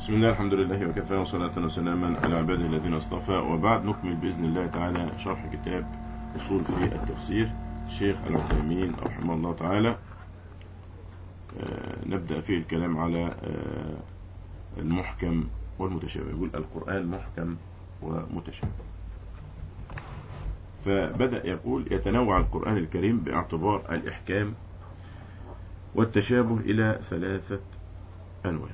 بسم الله الحمد لله وكفى وصلاة وسلاما على عباده الذين اصطفى وبعد نكمل بإذن الله تعالى شرح كتاب أصول في التفسير الشيخ العثيمين رحمه الله تعالى آه، نبدأ فيه الكلام على آه، المحكم والمتشابه يقول القرآن محكم ومتشابه فبدأ يقول يتنوع القرآن الكريم باعتبار الإحكام والتشابه إلى ثلاثة أنواع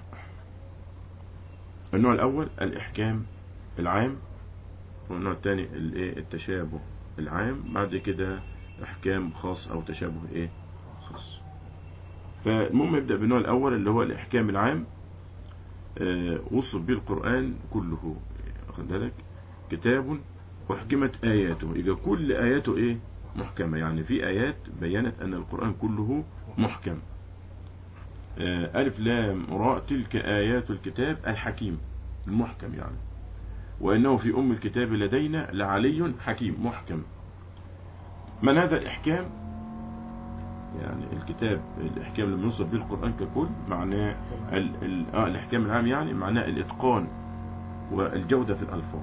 النوع الأول الإحكام العام والنوع الثاني الإيه التشابه العام بعد كده إحكام خاص أو تشابه إيه خاص فالمهم يبدأ بالنوع الأول اللي هو الإحكام العام آه، وصف به القرآن كله واخد بالك كتاب وحكمت آياته يبقى كل آياته إيه محكمة يعني في آيات بينت أن القرآن كله محكم آه، ألف لام راء تلك آيات الكتاب الحكيم المحكم يعني وإنه في أم الكتاب لدينا لعلي حكيم محكم من هذا الإحكام يعني الكتاب الإحكام اللي بنوصف به القرآن ككل معناه ال ال آه الإحكام العام يعني معناه الإتقان والجودة في الألفاظ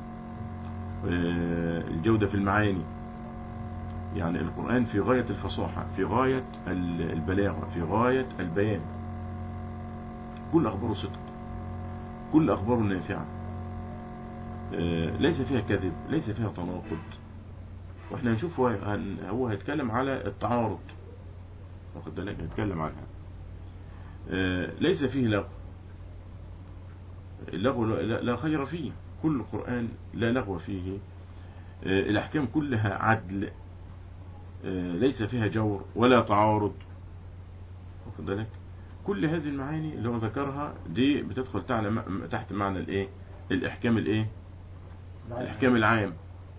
آه، الجودة في المعاني يعني القرآن في غاية الفصاحة في غاية ال- البلاغة في غاية البيان كل أخباره صدق كل أخباره نافعة آه، ليس فيها كذب ليس فيها تناقض واحنا هنشوف هو هن- هو هيتكلم على التعارض واخد بالك هيتكلم عنها آه، ليس فيه لغو اللغو لا لا خير فيه كل القرآن لا لغو فيه آه، الأحكام كلها عدل آه، ليس فيها جور ولا تعارض واخد بالك كل هذه المعاني اللي هو ذكرها دي بتدخل تعالى تحت معنى الايه الاحكام الايه الاحكام العام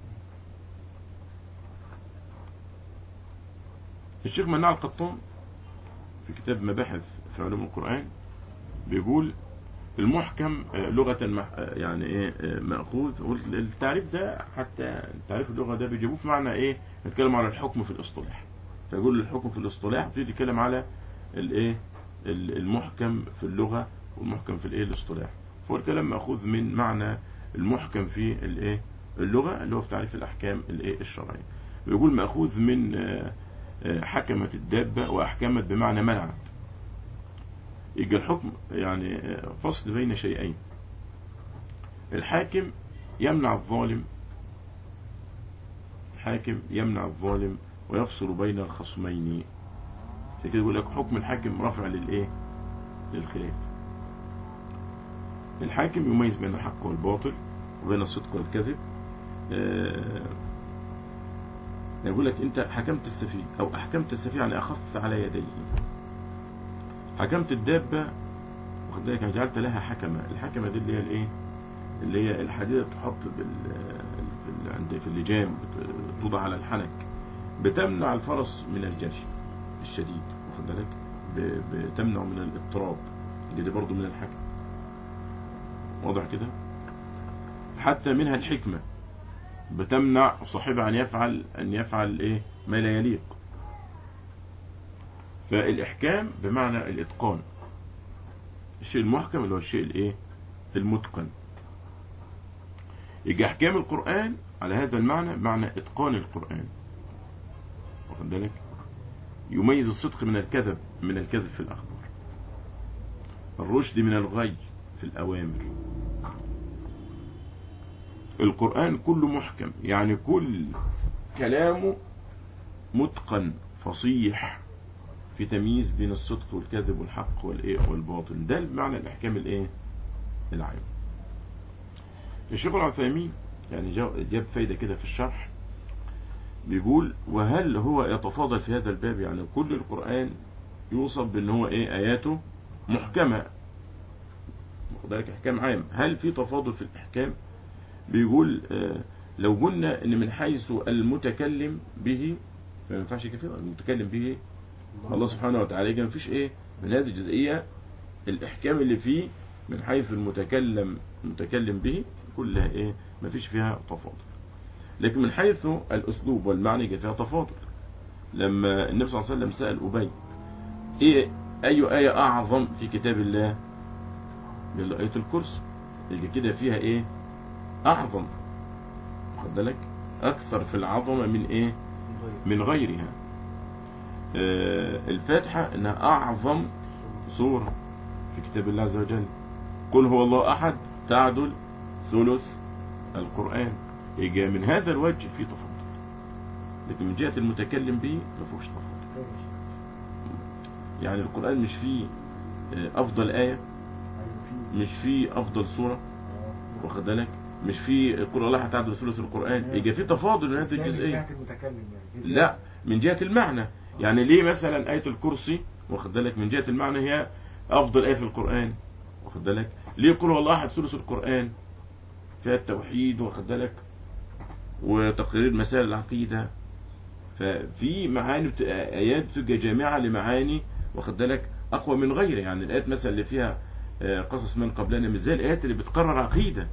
الشيخ مناع القطان في كتاب مباحث في علوم القرآن بيقول المحكم آه، لغة مح- آه، يعني ايه آه، مأخوذ والتعريف ده حتى تعريف اللغة ده بيجيبوه في معنى ايه نتكلم على الحكم في الاصطلاح فيقول الحكم في الاصطلاح بيبتدي يتكلم على الايه ال- المحكم في اللغة والمحكم في الايه الاصطلاح فهو الكلام مأخوذ من معنى المحكم في الايه اللغة اللي هو في تعريف الأحكام الايه الشرعية بيقول مأخوذ من آه، آه، حكمت الدابة وأحكمت بمعنى منعت يبقى الحكم يعني آه، فصل بين شيئين الحاكم يمنع الظالم الحاكم يمنع الظالم ويفصل بين الخصمين عشان كده يقول لك حكم الحاكم رافع للايه للخلاف الحاكم يميز بين الحق والباطل وبين الصدق والكذب آه، يقول لك انت حكمت السفيه او احكمت السفيه يعني اخف على يديه حكمت الدابه واخد بالك يعني جعلت لها حكمه الحكمه دي اللي هي الايه اللي هي الحديده تحط بال في ال- عند في اللجام بت- توضع على الحنك بتمنع الفرس من الجري الشديد واخد بالك ب- بتمنع من الاضطراب يبقى دي برضه من الحكم واضح كده حتى منها الحكمه بتمنع صاحبها ان يفعل ان يفعل ايه ما لا يليق فالاحكام بمعنى الاتقان الشيء المحكم اللي هو الشيء الايه المتقن يجي احكام القران على هذا المعنى معنى اتقان القران واخد بالك يميز الصدق من الكذب من الكذب في الاخبار الرشد من الغي في الاوامر القرآن كله محكم يعني كل كلامه متقن فصيح في تمييز بين الصدق والكذب والحق والايه والباطل ده معنى الاحكام الايه العام الشيخ العثيمين يعني جا- جاب فايده كده في الشرح بيقول وهل هو يتفاضل في هذا الباب يعني كل القرآن يوصف بان هو ايه اياته محكمه واخد بالك احكام عام هل في تفاضل في الاحكام بيقول آه، لو قلنا ان من حيث المتكلم به فما ينفعش كده المتكلم به الله سبحانه وتعالى يبقى مفيش ايه من هذه الجزئيه الاحكام اللي فيه من حيث المتكلم المتكلم به كلها ايه مفيش فيها تفاضل لكن من حيث الاسلوب والمعنى يبقى فيها تفاضل لما النبي صلى الله عليه وسلم سال ابي ايه اي ايه اعظم في كتاب الله قال له آية الكرسي يبقى كده فيها ايه اعظم واخد بالك اكثر في العظمة من ايه من غيرها آه الفاتحة انها اعظم سورة في كتاب الله عز وجل قل هو الله احد تعدل ثلث القرآن يجي من هذا الوجه في تفاضل لكن من جهة المتكلم به ما فيهوش تفاضل يعني القرآن مش فيه آه، افضل آية مش فيه افضل سورة واخد بالك مش في قل الله تعدل ثلث القرآن يبقى في تفاضل من هذه الجزئية المتكلم يعني لا من جهة المعنى يعني ليه مثلا آية الكرسي واخد بالك من جهة المعنى هي أفضل آية في القرآن واخد بالك ليه قل هو الله أحد ثلث القرآن فيها التوحيد واخد بالك وتقرير مسائل العقيدة ففي معاني بت... آيات بتبقى جامعة لمعاني واخد بالك أقوى من غيرها يعني الآيات مثلا اللي فيها آه، قصص من قبلنا مش زي الآيات اللي بتقرر عقيدة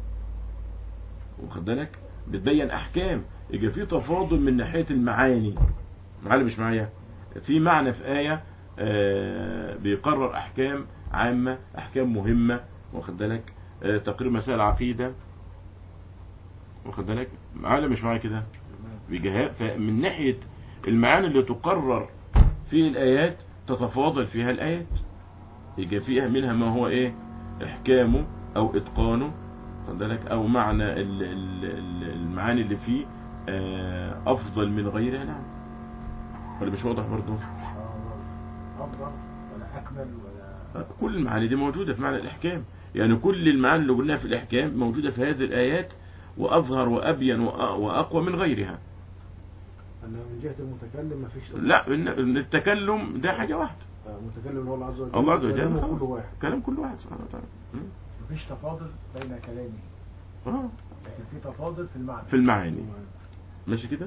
واخد بالك بتبين أحكام يبقى في تفاضل من ناحية المعاني معلم مش معايا في معنى في آية آه، بيقرر أحكام عامة أحكام مهمة واخد بالك آه، تقرير مسائل عقيدة واخد بالك معايا مش معايا كده بجهاء فمن ناحية المعاني اللي تقرر في الآيات تتفاضل فيها الآيات يجي فيها منها ما هو إيه إحكامه أو إتقانه واخد بالك أو معنى ال- ال- ال- المعاني اللي فيه آه، أفضل من غيرها نعم ولا مش واضح برضه افضل ولا اكمل ولا كل المعاني دي موجودة في معنى الإحكام يعني كل المعاني اللي قلناها في الإحكام موجودة في هذه الآيات وأظهر وأبين وأ- وأقوى من غيرها أن من جهة المتكلم ما فيش لا إن- إن التكلم ده حاجة واحدة آه، المتكلم هو الله عز وجل الله عز وجل كلامه خلاص. كل واحد كلام كل واحد سبحانه وتعالى م? مفيش تفاضل بين كلامه آه، لكن في تفاضل في المعنى في المعاني ماشي كده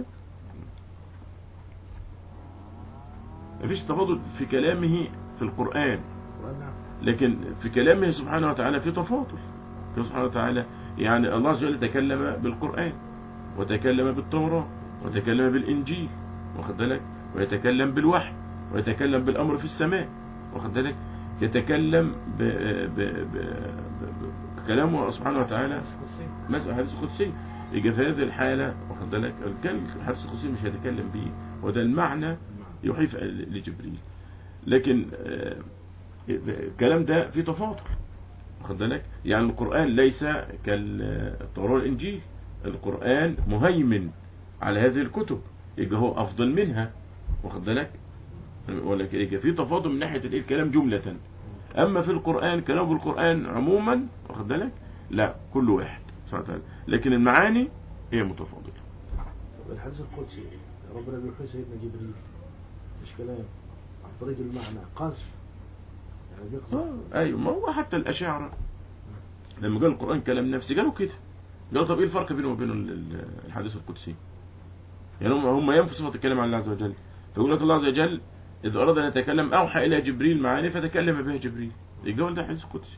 مفيش تفاضل في كلامه في القرآن وأنا لكن في كلامه سبحانه وتعالى في تفاضل سبحانه وتعالى يعني الله عز وجل تكلم بالقرآن وتكلم بالتوراة وتكلم بالإنجيل واخد بالك ويتكلم بالوحي ويتكلم بالأمر في السماء واخد بالك يتكلم ب... ب... ب... ب... ب... كلامه سبحانه وتعالى حديث قدسي. مثلا حديث قدسي يجي في هذه الحالة واخد بالك الكلام الحديث القدسي مش هيتكلم به وده المعنى يحيي في- لجبريل لكن آه، الكلام ده فيه تفاضل واخد بالك يعني القرآن ليس كالتوراة والإنجيل القرآن مهيمن على هذه الكتب يبقى هو أفضل منها واخد بالك ولكن يبقى في تفاضل من ناحية الإيه؟ الكلام جملة أما في القرآن كلام القرآن عموما واخد بالك لا كل واحد سبحانه وتعالى لكن المعاني هي متفاضلة طب الحديث القدسي ربنا بيوحي سيدنا جبريل مش كلام عن طريق المعنى قذف يعني بيقذف آه، ايوه ما هو حتى الاشاعره لما قال القران كلام نفسي قالوا كده قالوا طب ايه الفرق بينه وبين ال- ال- الحديث القدسي يعني هم هم ينفوا صفه الكلام عن الله عز وجل فيقول لك الله عز وجل اذا اراد ان يتكلم اوحى الى جبريل معاني فتكلم بها جبريل يقول ده حديث قدسي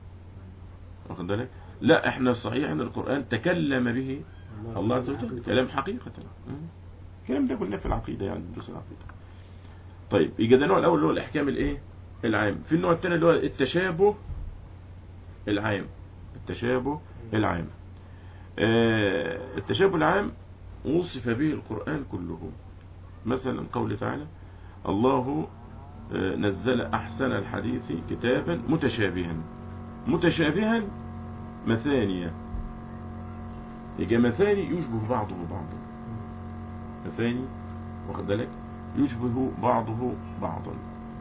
واخد بالك لا احنا الصحيح ان القران تكلم به الله عز وجل كلام حقيقة مم. الكلام ده قلناه في العقيدة يعني دروس العقيدة طيب يجي ده النوع الأول اللي هو الإحكام الإيه العام في النوع الثاني اللي هو التشابه العام التشابه العام آه التشابه العام وصف به القرآن كله مثلا قوله تعالى الله آه، نزل أحسن الحديث كتابا متشابها متشابها مثانية يبقى مثاني يشبه بعضه بعضا مثاني واخد بالك يشبه بعضه بعضا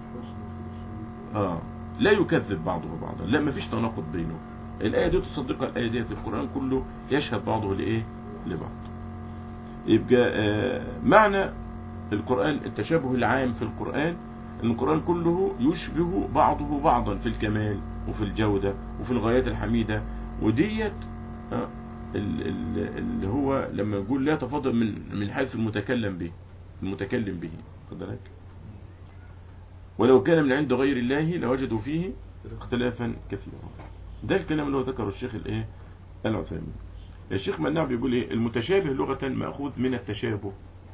اه لا يكذب بعضه بعضا لا مفيش تناقض بينه الآية دي تصدقها الآية دي القرآن كله يشهد بعضه لإيه لبعض يبقى آه معنى القرآن التشابه العام في القرآن ان القرآن كله يشبه بعضه بعضا في الكمال وفي الجودة وفي الغايات الحميدة وديت آه، ال- ال- اللي هو لما يقول لا تفاضل من من حيث المتكلم به المتكلم به خد بالك ولو كان من عند غير الله لوجدوا فيه اختلافا كثيرا ده الكلام اللي هو ذكره الشيخ الايه العثيمين الشيخ مناع بيقول ايه المتشابه لغة مأخوذ من التشابه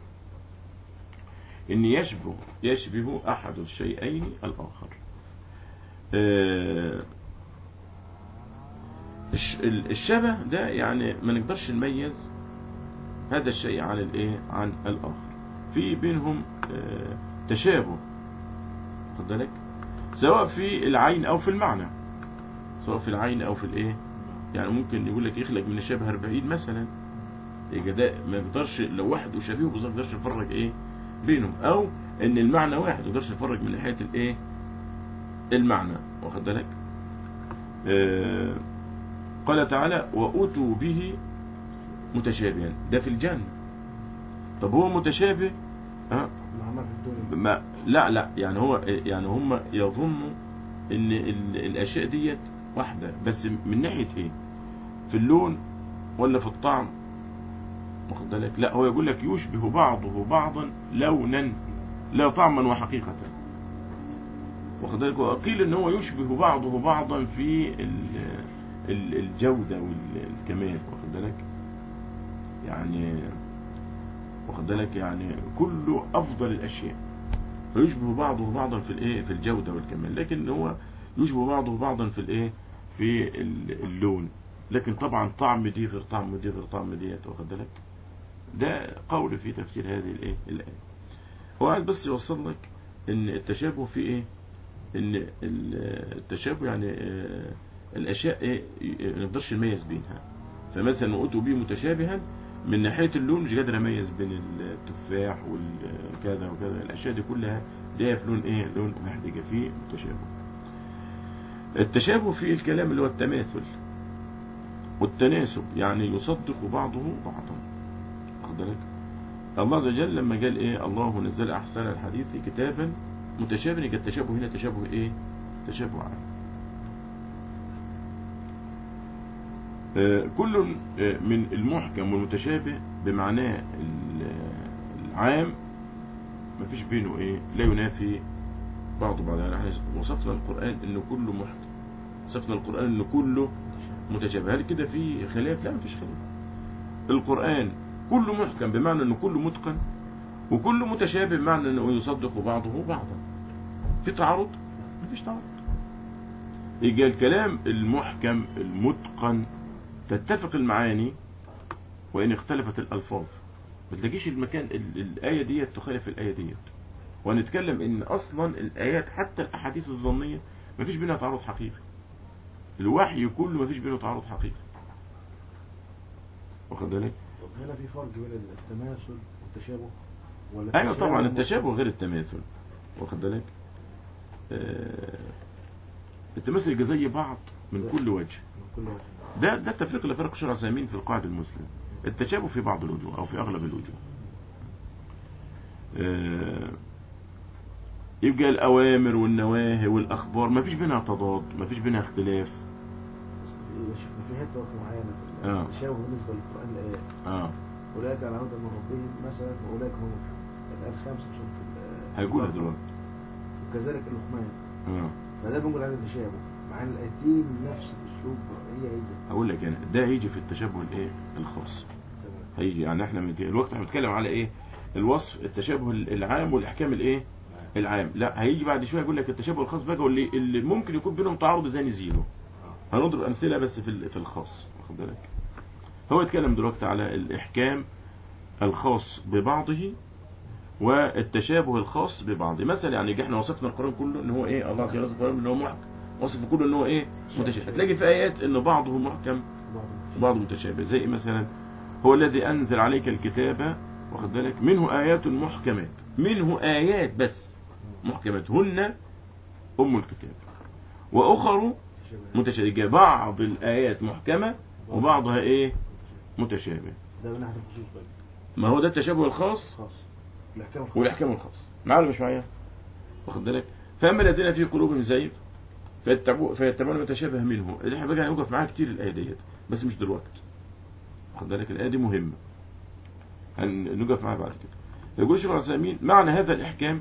ان يشبه يشبه احد الشيئين الاخر آه، الش- ال- الشبه ده يعني ما نقدرش نميز هذا الشيء عن الايه عن الاخر في بينهم آه، تشابه خد بالك سواء في العين او في المعنى سواء في العين او في الايه يعني ممكن يقول لك يخلق من الشبه 40 مثلا يبقى ده ما يقدرش لو واحد وشبيهه بالظبط ما يقدرش يفرق ايه بينهم او ان المعنى واحد ما يقدرش يفرق من ناحيه الايه المعنى واخد بالك آه قال تعالى واتوا به متشابها ده في الجنه طب هو متشابه ها معناه في الدنيا ما لا لا يعني هو يعني هم يظنوا ان ال- الاشياء ديت واحده بس من ناحيه ايه في اللون ولا في الطعم واخد بالك لا هو يقول لك يشبه بعضه بعضا لونا لا طعما وحقيقه واخد بالك وقيل ان هو يشبه بعضه بعضا في ال- ال- الجوده والكمال واخد بالك يعني واخد بالك يعني كله افضل الاشياء فيشبه بعضه بعضا في الايه في الجوده والكمال لكن هو يشبه بعضه بعضا في الايه في ال- اللون لكن طبعا طعم دي غير طعم دي غير طعم ديت واخد بالك ده قول في تفسير هذه الايه الايه هو عايز بس يوصل لك ان التشابه في ايه ان ال- التشابه يعني آه، الاشياء ايه ما نقدرش نميز بينها فمثلا اتوا به متشابها من ناحيه اللون مش قادر اميز بين التفاح والكذا وكذا الاشياء دي كلها ليها في لون ايه لون واحد يبقى فيه تشابه التشابه في الكلام اللي هو التماثل والتناسب يعني يصدق بعضه بعضا واخد بالك الله عز وجل لما قال ايه الله نزل احسن الحديث كتابا متشابه يبقى التشابه هنا تشابه ايه تشابه عام آه، كل آه، من المحكم والمتشابه بمعناه ال- العام ما فيش بينه ايه لا ينافي بعض بعض يعني احنا وصفنا القرآن انه كله محكم وصفنا القرآن انه كله متشابه هل كده في خلاف لا مفيش خلاف القرآن كله محكم بمعنى انه كله متقن وكله متشابه بمعنى انه يصدق بعضه بعضا في تعارض مفيش تعارض يبقى الكلام المحكم المتقن تتفق المعاني وإن اختلفت الألفاظ ما تلاقيش المكان ال- الآية ديت تخالف الآية ديت وهنتكلم إن أصلا الآيات حتى الأحاديث الظنية ما فيش بينها تعارض حقيقي الوحي كله ما فيش بينه تعارض حقيقي واخد بالك؟ طب هنا في فرق بين التماثل والتشابه ولا أيوة طبعا والتشابه التشابه غير التماثل واخد بالك؟ آه، التماثل يبقى زي بعض من كل وجه من كل وجه ده ده التفريق اللي فرق الشرع العثيمين في القاعدة المسلم التشابه في بعض الوجوه أو في أغلب الوجوه آه، يبقى الأوامر والنواهي والأخبار ما فيش بينها تضاد ما فيش بينها اختلاف بس شفنا في حته وقت معينه في آه. التشابه بالنسبه للقران الايات اه اولئك على هدى من ربهم مثلا واولئك هم المفلحون الايه الخامسه في سوره ال- هيقولها البقرة. دلوقتي وكذلك اللقمان اه فده بنقول عليه تشابه مع ان الايتين نفس الاسلوب هي هي هقول لك انا ده هيجي في التشابه الايه الخاص تمام هيجي يعني احنا من الوقت احنا بنتكلم على ايه الوصف التشابه العام والاحكام الايه العام لا هيجي بعد شويه يقول لك التشابه الخاص بقى واللي اللي ممكن يكون بينهم تعارض ازاي نزيله هنضرب امثله بس في ال- في الخاص واخد بالك هو يتكلم دلوقتي على الاحكام الخاص ببعضه والتشابه الخاص ببعضه مثلا يعني يجي احنا وصفنا القران كله ان هو ايه الله عز وجل وصف القران ان هو محكم وصف كله ان هو ايه متشابه هتلاقي في ايات ان بعضه محكم بعض وبعضه متشابه زي مثلا هو الذي انزل عليك الكتاب واخد بالك منه ايات محكمات منه ايات بس محكمات هن ام الكتاب واخر تشابه متشابهة بعض الآيات محكمة وبعضها إيه متشابه ده من ناحيه الخصوص بقى ما هو ده التشابه الخاص خاص الاحكام الخاص والإحكام الخاص معايا ولا مش معايا واخد بالك فأما الذين في قلوبهم زيغ فيتبعون فيتبعون متشابه منه اللي احنا بقى هنوقف معاها كتير الآية ديت بس مش دلوقتي واخد بالك الآية دي مهمة هنوقف معاها بعد كده يقول الشيخ العثيمين معنى هذا الإحكام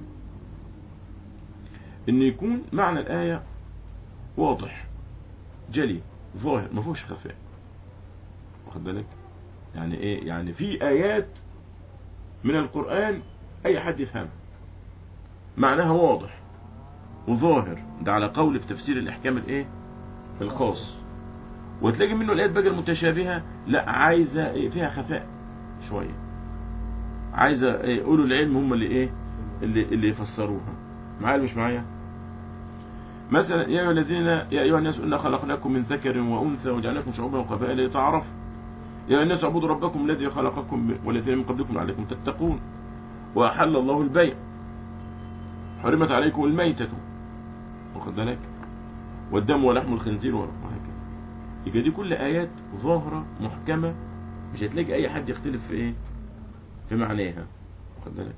إن يكون معنى الآية واضح جلي ظاهر ما فيهوش خفاء واخد بالك يعني ايه يعني في ايات من القران اي حد يفهمها معناها واضح وظاهر ده على قول في تفسير الاحكام الايه الخاص وتلاقي منه الايات بقى المتشابهه لا عايزه إيه فيها خفاء شويه عايزه إيه اولو العلم هم اللي ايه اللي اللي يفسروها معايا ولا مش معايا مثلا يا ايها الذين يا ايها الناس انا خلقناكم من ذكر وانثى وجعلناكم شعوبا وقبائل لتعارفوا يا ايها الناس اعبدوا ربكم الذي خلقكم والذين من قبلكم لعلكم تتقون واحل الله البيع حرمت عليكم الميتة واخد بالك والدم ولحم الخنزير وهكذا يبقى دي كل ايات ظاهره محكمه مش هتلاقي اي حد يختلف في ايه في معناها واخد بالك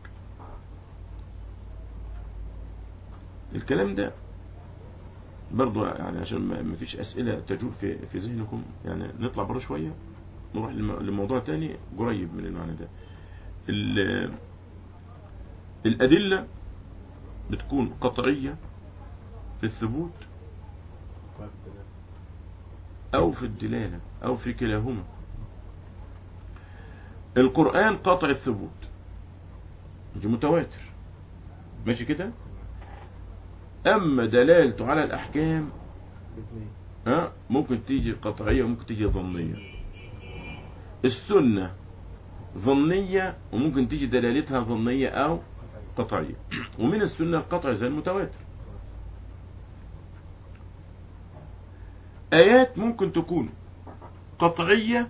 الكلام ده برضو يعني عشان ما ما فيش اسئله تجول في في ذهنكم يعني نطلع بره شويه نروح لم- لموضوع تاني قريب من المعنى ده ال- الادله بتكون قطعيه في الثبوت طيب تمام. أو في الدلالة أو في كلاهما القرآن قطع الثبوت دي متواتر ماشي كده أما دلالته على الأحكام الاثنين ها ممكن تيجي قطعية وممكن تيجي ظنية السنة ظنية وممكن تيجي دلالتها ظنية أو قطعية ومن السنة القطع زي المتواتر آيات ممكن تكون قطعية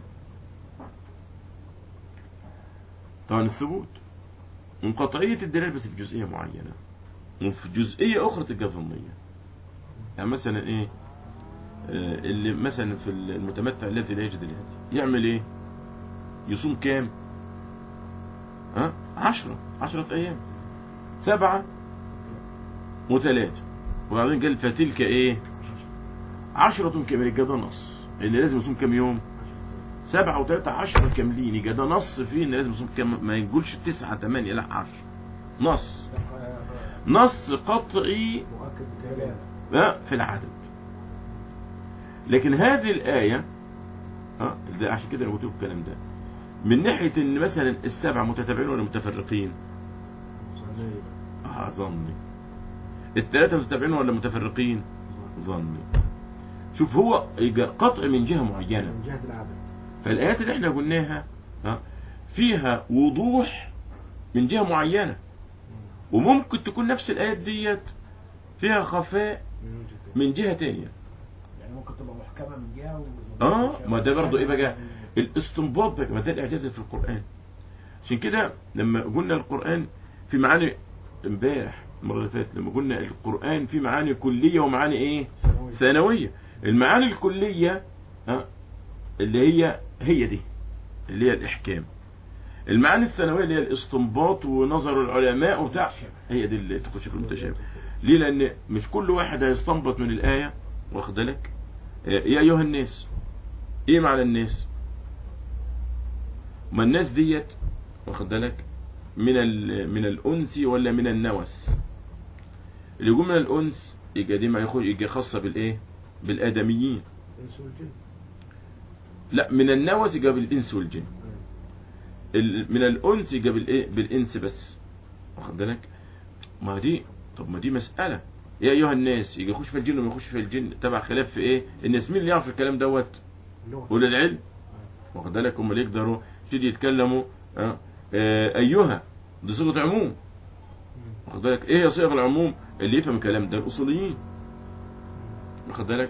طبعا الثبوت من قطعية الدلالة بس في جزئية معينة وفي جزئية أخرى تبقى ظنية يعني مثلا إيه آه، اللي مثلا في المتمتع الذي لا يجد الهدي يعمل إيه يصوم كام ها عشرة عشرة أيام سبعة وثلاثة وبعدين قال فتلك إيه عشرة كاملة يبقى ده نص ان لازم يصوم كام يوم سبعة وثلاثة عشرة كاملين يبقى ده نص فيه ان لازم يصوم كام ما يقولش تسعة ثمانية لا عشرة نص نص قطعي مؤكد كلام ها، في العدد لكن هذه الآية ها ده عشان كده انا قلت لكم الكلام ده من ناحية ان مثلا السبعة متتابعين ولا متفرقين صحيح. اه ظني الثلاثة متتابعين ولا متفرقين ظني شوف هو يبقى قطع من جهة معينة من جهة العدد فالآيات اللي احنا قلناها ها، فيها وضوح من جهة معينة وممكن تكون نفس الآيات ديت فيها خفاء من وجهة من جهة تانية يعني ممكن تبقى محكمة من جهة و... اه ما ده برضه ايه بقى الاستنباط بقى ما ده الاعجاز اللي في القرآن عشان كده لما قلنا القرآن في معاني امبارح المرة اللي فاتت لما قلنا القرآن في معاني كلية ومعاني ايه ثانوية. ثانوية المعاني الكلية ها اللي هي هي دي اللي هي الإحكام المعاني الثانوية اللي هي الاستنباط ونظر العلماء وبتاع هي دي اللي تخش في المتشابه ليه لأن مش كل واحد هيستنبط من الآية واخد بالك آه، يا أيها الناس إيه معنى الناس ما الناس ديت واخد بالك من ال- من الأنس ولا من النوس اللي يقول من الأنس يبقى دي ما يخرج يبقى خاصة بالإيه بالآدميين الإنس والجن لا من النوس يبقى بالإنس والجن ال- من الأنس يبقى بالإيه بالإنس بس واخد بالك ما دي طب ما دي مسألة يا أيها الناس يجي يخش في الجن وما يخش في الجن تبع خلاف في إيه الناس مين اللي يعرف الكلام دوت اللغة أولي العلم واخد بالك هم اللي يقدروا يبتدي يتكلموا آه، آه، أيها دي صيغة عموم واخد بالك إيه هي صيغ العموم اللي يفهم الكلام ده الأصوليين واخد بالك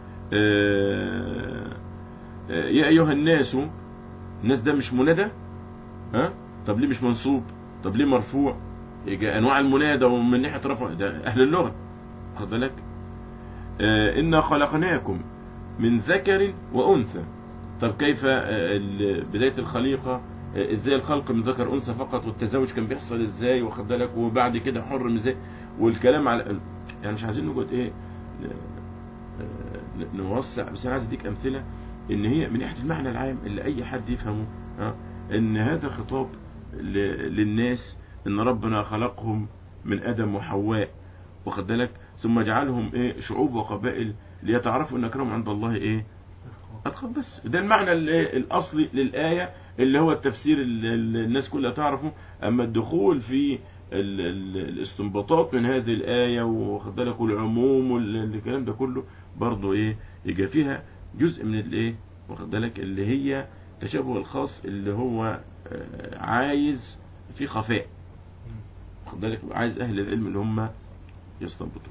آه، آه، يا أيها الناس الناس ده مش منادى ها طب ليه مش منصوب طب ليه مرفوع يجي انواع المنادى ومن ناحيه رفع ده اهل اللغه واخد بالك آه انا خلقناكم من ذكر وانثى طب كيف آه، ال- بدايه الخليقه آه، ازاي الخلق من ذكر انثى فقط والتزاوج كان بيحصل ازاي واخد بالك وبعد كده حرم ازاي والكلام على يعني مش عايزين نقعد ايه آه، نوسع بس انا عايز اديك امثله ان هي من ناحيه المعنى العام اللي اي حد يفهمه ها ان هذا خطاب ل- للناس ان ربنا خلقهم من ادم وحواء واخد بالك ثم جعلهم ايه شعوب وقبائل ليتعرفوا ان اكرمهم عند الله ايه اتقن بس ده المعنى ال- الاصلي للايه اللي هو التفسير اللي اللي الناس كلها تعرفه اما الدخول في ال- ال- الاستنباطات من هذه الايه واخد بالك والعموم والكلام ده كله برضه ايه يبقى فيها جزء من الايه واخد بالك اللي هي التشابه الخاص اللي هو آه، عايز في خفاء واخد بالك عايز اهل العلم اللي هم يستنبطوا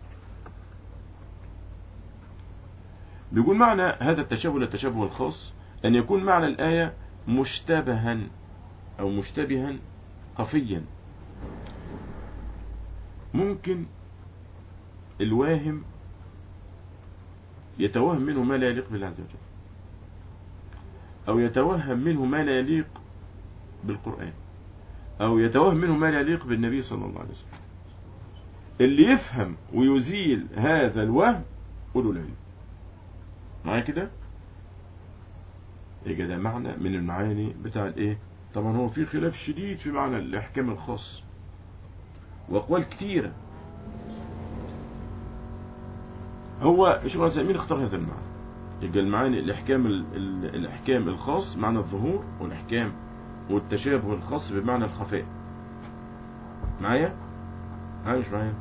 بيقول معنى هذا التشابه للتشابه الخاص أن يكون معنى الآية مشتبها أو مشتبها خفيا ممكن الواهم يتوهم منه ما لا يليق بالله عز وجل أو يتوهم منه ما لا يليق بالقرآن أو يتوهم منه ما لا يليق بالنبي صلى الله عليه وسلم اللي يفهم ويزيل هذا الوهم قولوا العلم معايا كده يبقى ده معنى من المعاني بتاع الايه طبعا هو في خلاف شديد في معنى الاحكام الخاص واقوال كتيره هو شيخ العثيمين اختار هذا المعنى يبقى المعاني الاحكام ال- ال- الاحكام الخاص معنى الظهور والاحكام والتشابه الخاص بمعنى الخفاء معايا معايا مش معايا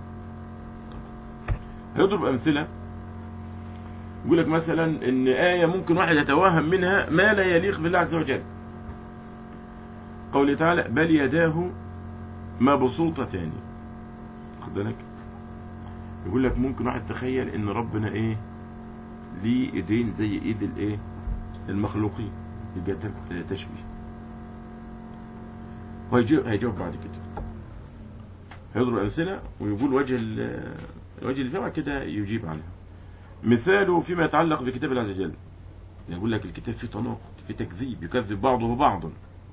هيضرب امثله يقول لك مثلا ان آية ممكن واحد يتوهم منها ما لا يليق بالله عز وجل قوله تعالى بل يداه مبسوطتان خد بالك يقول لك ممكن واحد تخيل ان ربنا ايه ليه ايدين زي ايد الايه المخلوقين يبقى ده تشبيه وهيجاوب هيجاوب بعد كده هيضرب امثله ويقول وجه ال- وجه الجمع كده يجيب عنها مثاله فيما يتعلق بكتاب الله عز وجل يقول لك الكتاب فيه تناقض فيه تكذيب يكذب بعضه بعضا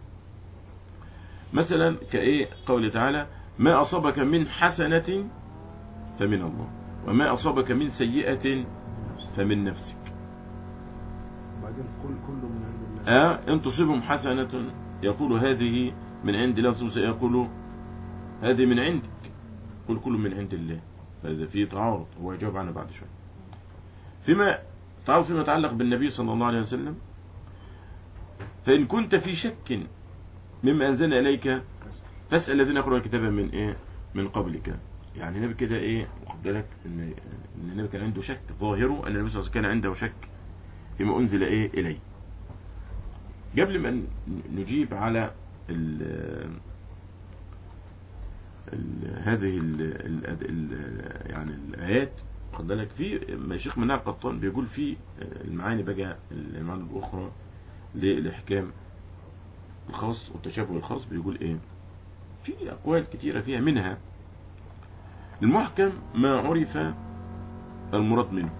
مثلا كايه قوله تعالى ما اصابك من حسنه فمن الله وما اصابك من سيئه فمن نفسك بعدين كل كله من عند الله آه إن تصيبهم حسنة يقول هذه من عند الله ثم يقول هذه من عندك قل كل من عند الله فإذا في تعارض هو يجاوب عنه بعد شوية فيما تعرف فيما يتعلق بالنبي صلى الله عليه وسلم فإن كنت في شك مما أنزلنا إليك فاسأل الذين يقرؤون الكتاب من إيه من قبلك يعني النبي كده إيه واخد بالك إن إن النبي كان عنده شك ظاهره أن النبي صلى الله عليه وسلم كان عنده شك فيما أنزل إيه إليه قبل ما ن- نجيب على ال ال هذه ال ال ال يعني الآيات خد بالك في الشيخ مناع القطان بيقول في المعاني بقى المعاني الأخرى للإحكام الخاص والتشابه الخاص بيقول إيه في أقوال كثيرة فيها منها المحكم ما عرف المراد منه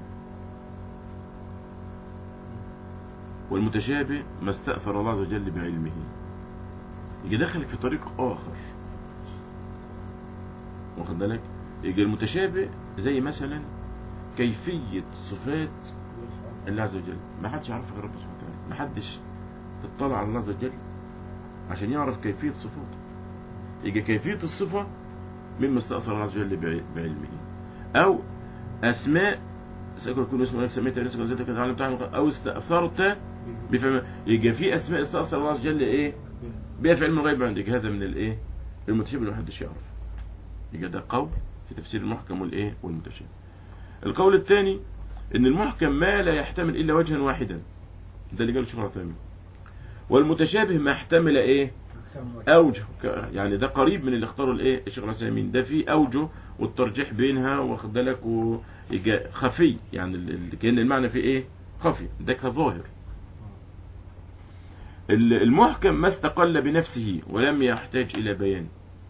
والمتشابه ما استأثر الله عز وجل بعلمه يجي دخلك في طريق آخر واخد بالك يجي المتشابه زي مثلا كيفية صفات الله عز وجل ما حدش يعرفها غير ربنا سبحانه وتعالى ما حدش اطلع على الله عز وجل عشان يعرف كيفية صفاته يجي كيفية الصفة مما استأثر الله عز وجل بع- بعلمه أو أسماء سيكون كل اسم لك سميت رزقا وزيتك تعلم تعلم أو استأثرت بفهم يجي في أسماء استأثر الله عز وجل إيه بها في علم الغيب عندك هذا من الإيه المتشابه اللي محدش يعرفه يبقى ده قول في تفسير المحكم والإيه والمتشابه القول الثاني ان المحكم ما لا يحتمل الا وجها واحدا ده اللي قاله الشيخ العثيمين والمتشابه ما احتمل ايه أقسام واحد. اوجه ك- يعني ده قريب من اللي اختاره الايه الشيخ العثيمين ده في اوجه والترجيح بينها واخد بالك ويجا- خفي يعني ال- ال- كان المعنى في ايه خفي ده كظاهر ال- المحكم ما استقل بنفسه ولم يحتاج الى بيان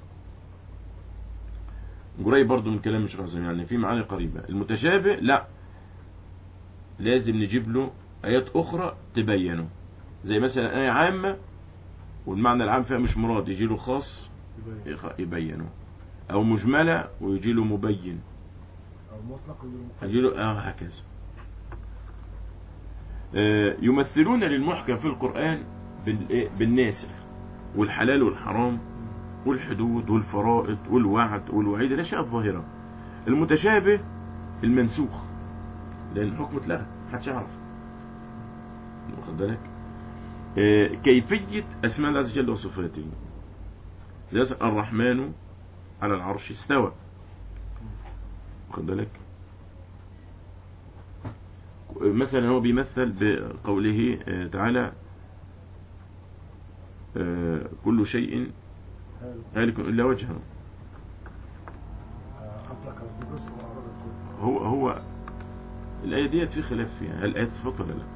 قريب برضو من كلام الشيخ العثيمين يعني في معاني قريبه المتشابه لا لازم نجيب له ايات اخرى تبينه زي مثلا ايه عامه والمعنى العام فيها مش مراد يجي له خاص يبين. يخ- يبينه او مجمله ويجي له مبين أو مطلق ويقول مقيد. يجي له اه هكذا آه، يمثلون للمحكم في القرآن بالإيه؟ بالناسخ والحلال والحرام والحدود والفرائض والوعد والوعيد الأشياء الظاهرة المتشابه المنسوخ لأن الحكم اتلغى محدش يعرف واخد بالك آه، كيفية أسماء الله عز وجل وصفاته لذلك الرحمن على العرش استوى واخد بالك مثلا هو بيمثل بقوله آه، تعالى آه، كل شيء هل هالك إلا وجهه أطلق الجزء وأراد الكل هو هو الآية ديت في خلاف فيها هل آية صفات ولا لا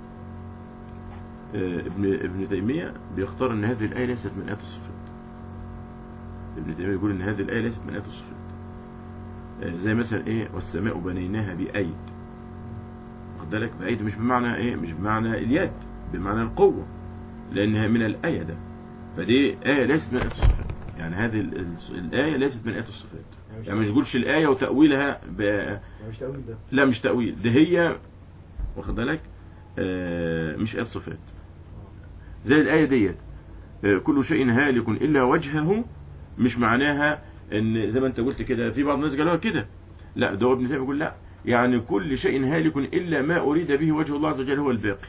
آه، ابن ابن تيمية بيختار ان هذه الآية ليست من آيات الصفات ابن تيمية يقول ان هذه الآية ليست من آيات الصفات آه، زي مثلا ايه والسماء بنيناها بأيد واخد بالك بأيد مش بمعنى ايه مش بمعنى اليد بمعنى القوة لأنها من الآية ده فدي آية ليست من آيات الصفات يعني هذه ال- ال- الآية ليست من آيات الصفات يعني مش يعني ما تقولش الآية وتأويلها ب... يعني مش تأويل ده لا مش تأويل ده هي واخد بالك آه مش آيات صفات زي الآية ديت آه كل شيء هالك إلا وجهه مش معناها ان زي ما انت قلت كده في بعض الناس قالوها كده لا ده هو ابن تيمية بيقول لا يعني كل شيء هالك إلا ما أريد به وجه الله عز وجل هو الباقي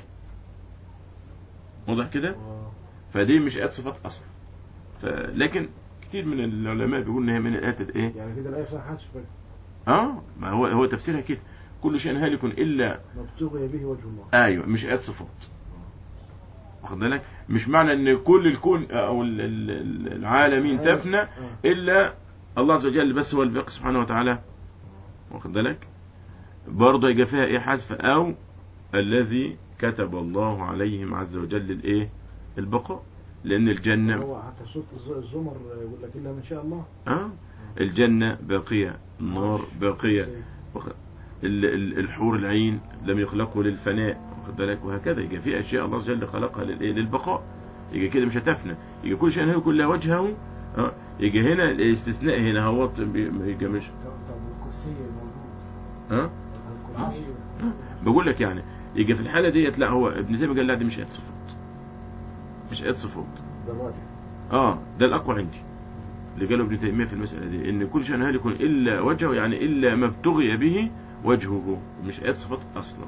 واضح كده آه. فدي مش آيات صفات أصلا ف- لكن كتير من العلماء بيقولوا ان هي من الآيات الايه يعني كده الآية صح حدش بقى اه ما هو هو تفسيرها كده كل شيء هالك إلا مبتغي به وجه الله ايوه مش آيات صفات واخد بالك مش معنى ان كل الكون او ال- ال- ال- العالمين أيوة. تفنى آه. الا الله عز وجل بس هو الباقي سبحانه وتعالى واخد بالك برضه يجي فيها ايه حذف او الذي كتب الله عليهم عز وجل الايه البقاء لان الجنه هو حتى صوت الز- الزمر يقول لك إلا من شاء الله اه الجنه باقيه النار باقيه واخد- ال- ال- الحور العين لم يخلقوا للفناء واخد بالك وهكذا يجي في اشياء الله عز وجل خلقها للايه للبقاء يجي كده مش هتفنى يجي كل شيء هنا كلها وجهه اه يجي هنا الاستثناء هنا هو يجي مش طب طب الكرسي موجود ها الكرسي بقول لك يعني يجي في الحاله ديت لا هو ابن تيميه قال لا دي مش آيات صفات مش آيات صفات ده الراجح اه ده الاقوى عندي اللي قاله ابن تيميه في المساله دي ان كل شيء هالك الا وجهه يعني الا ما ابتغي به وجهه مش آيات صفات اصلا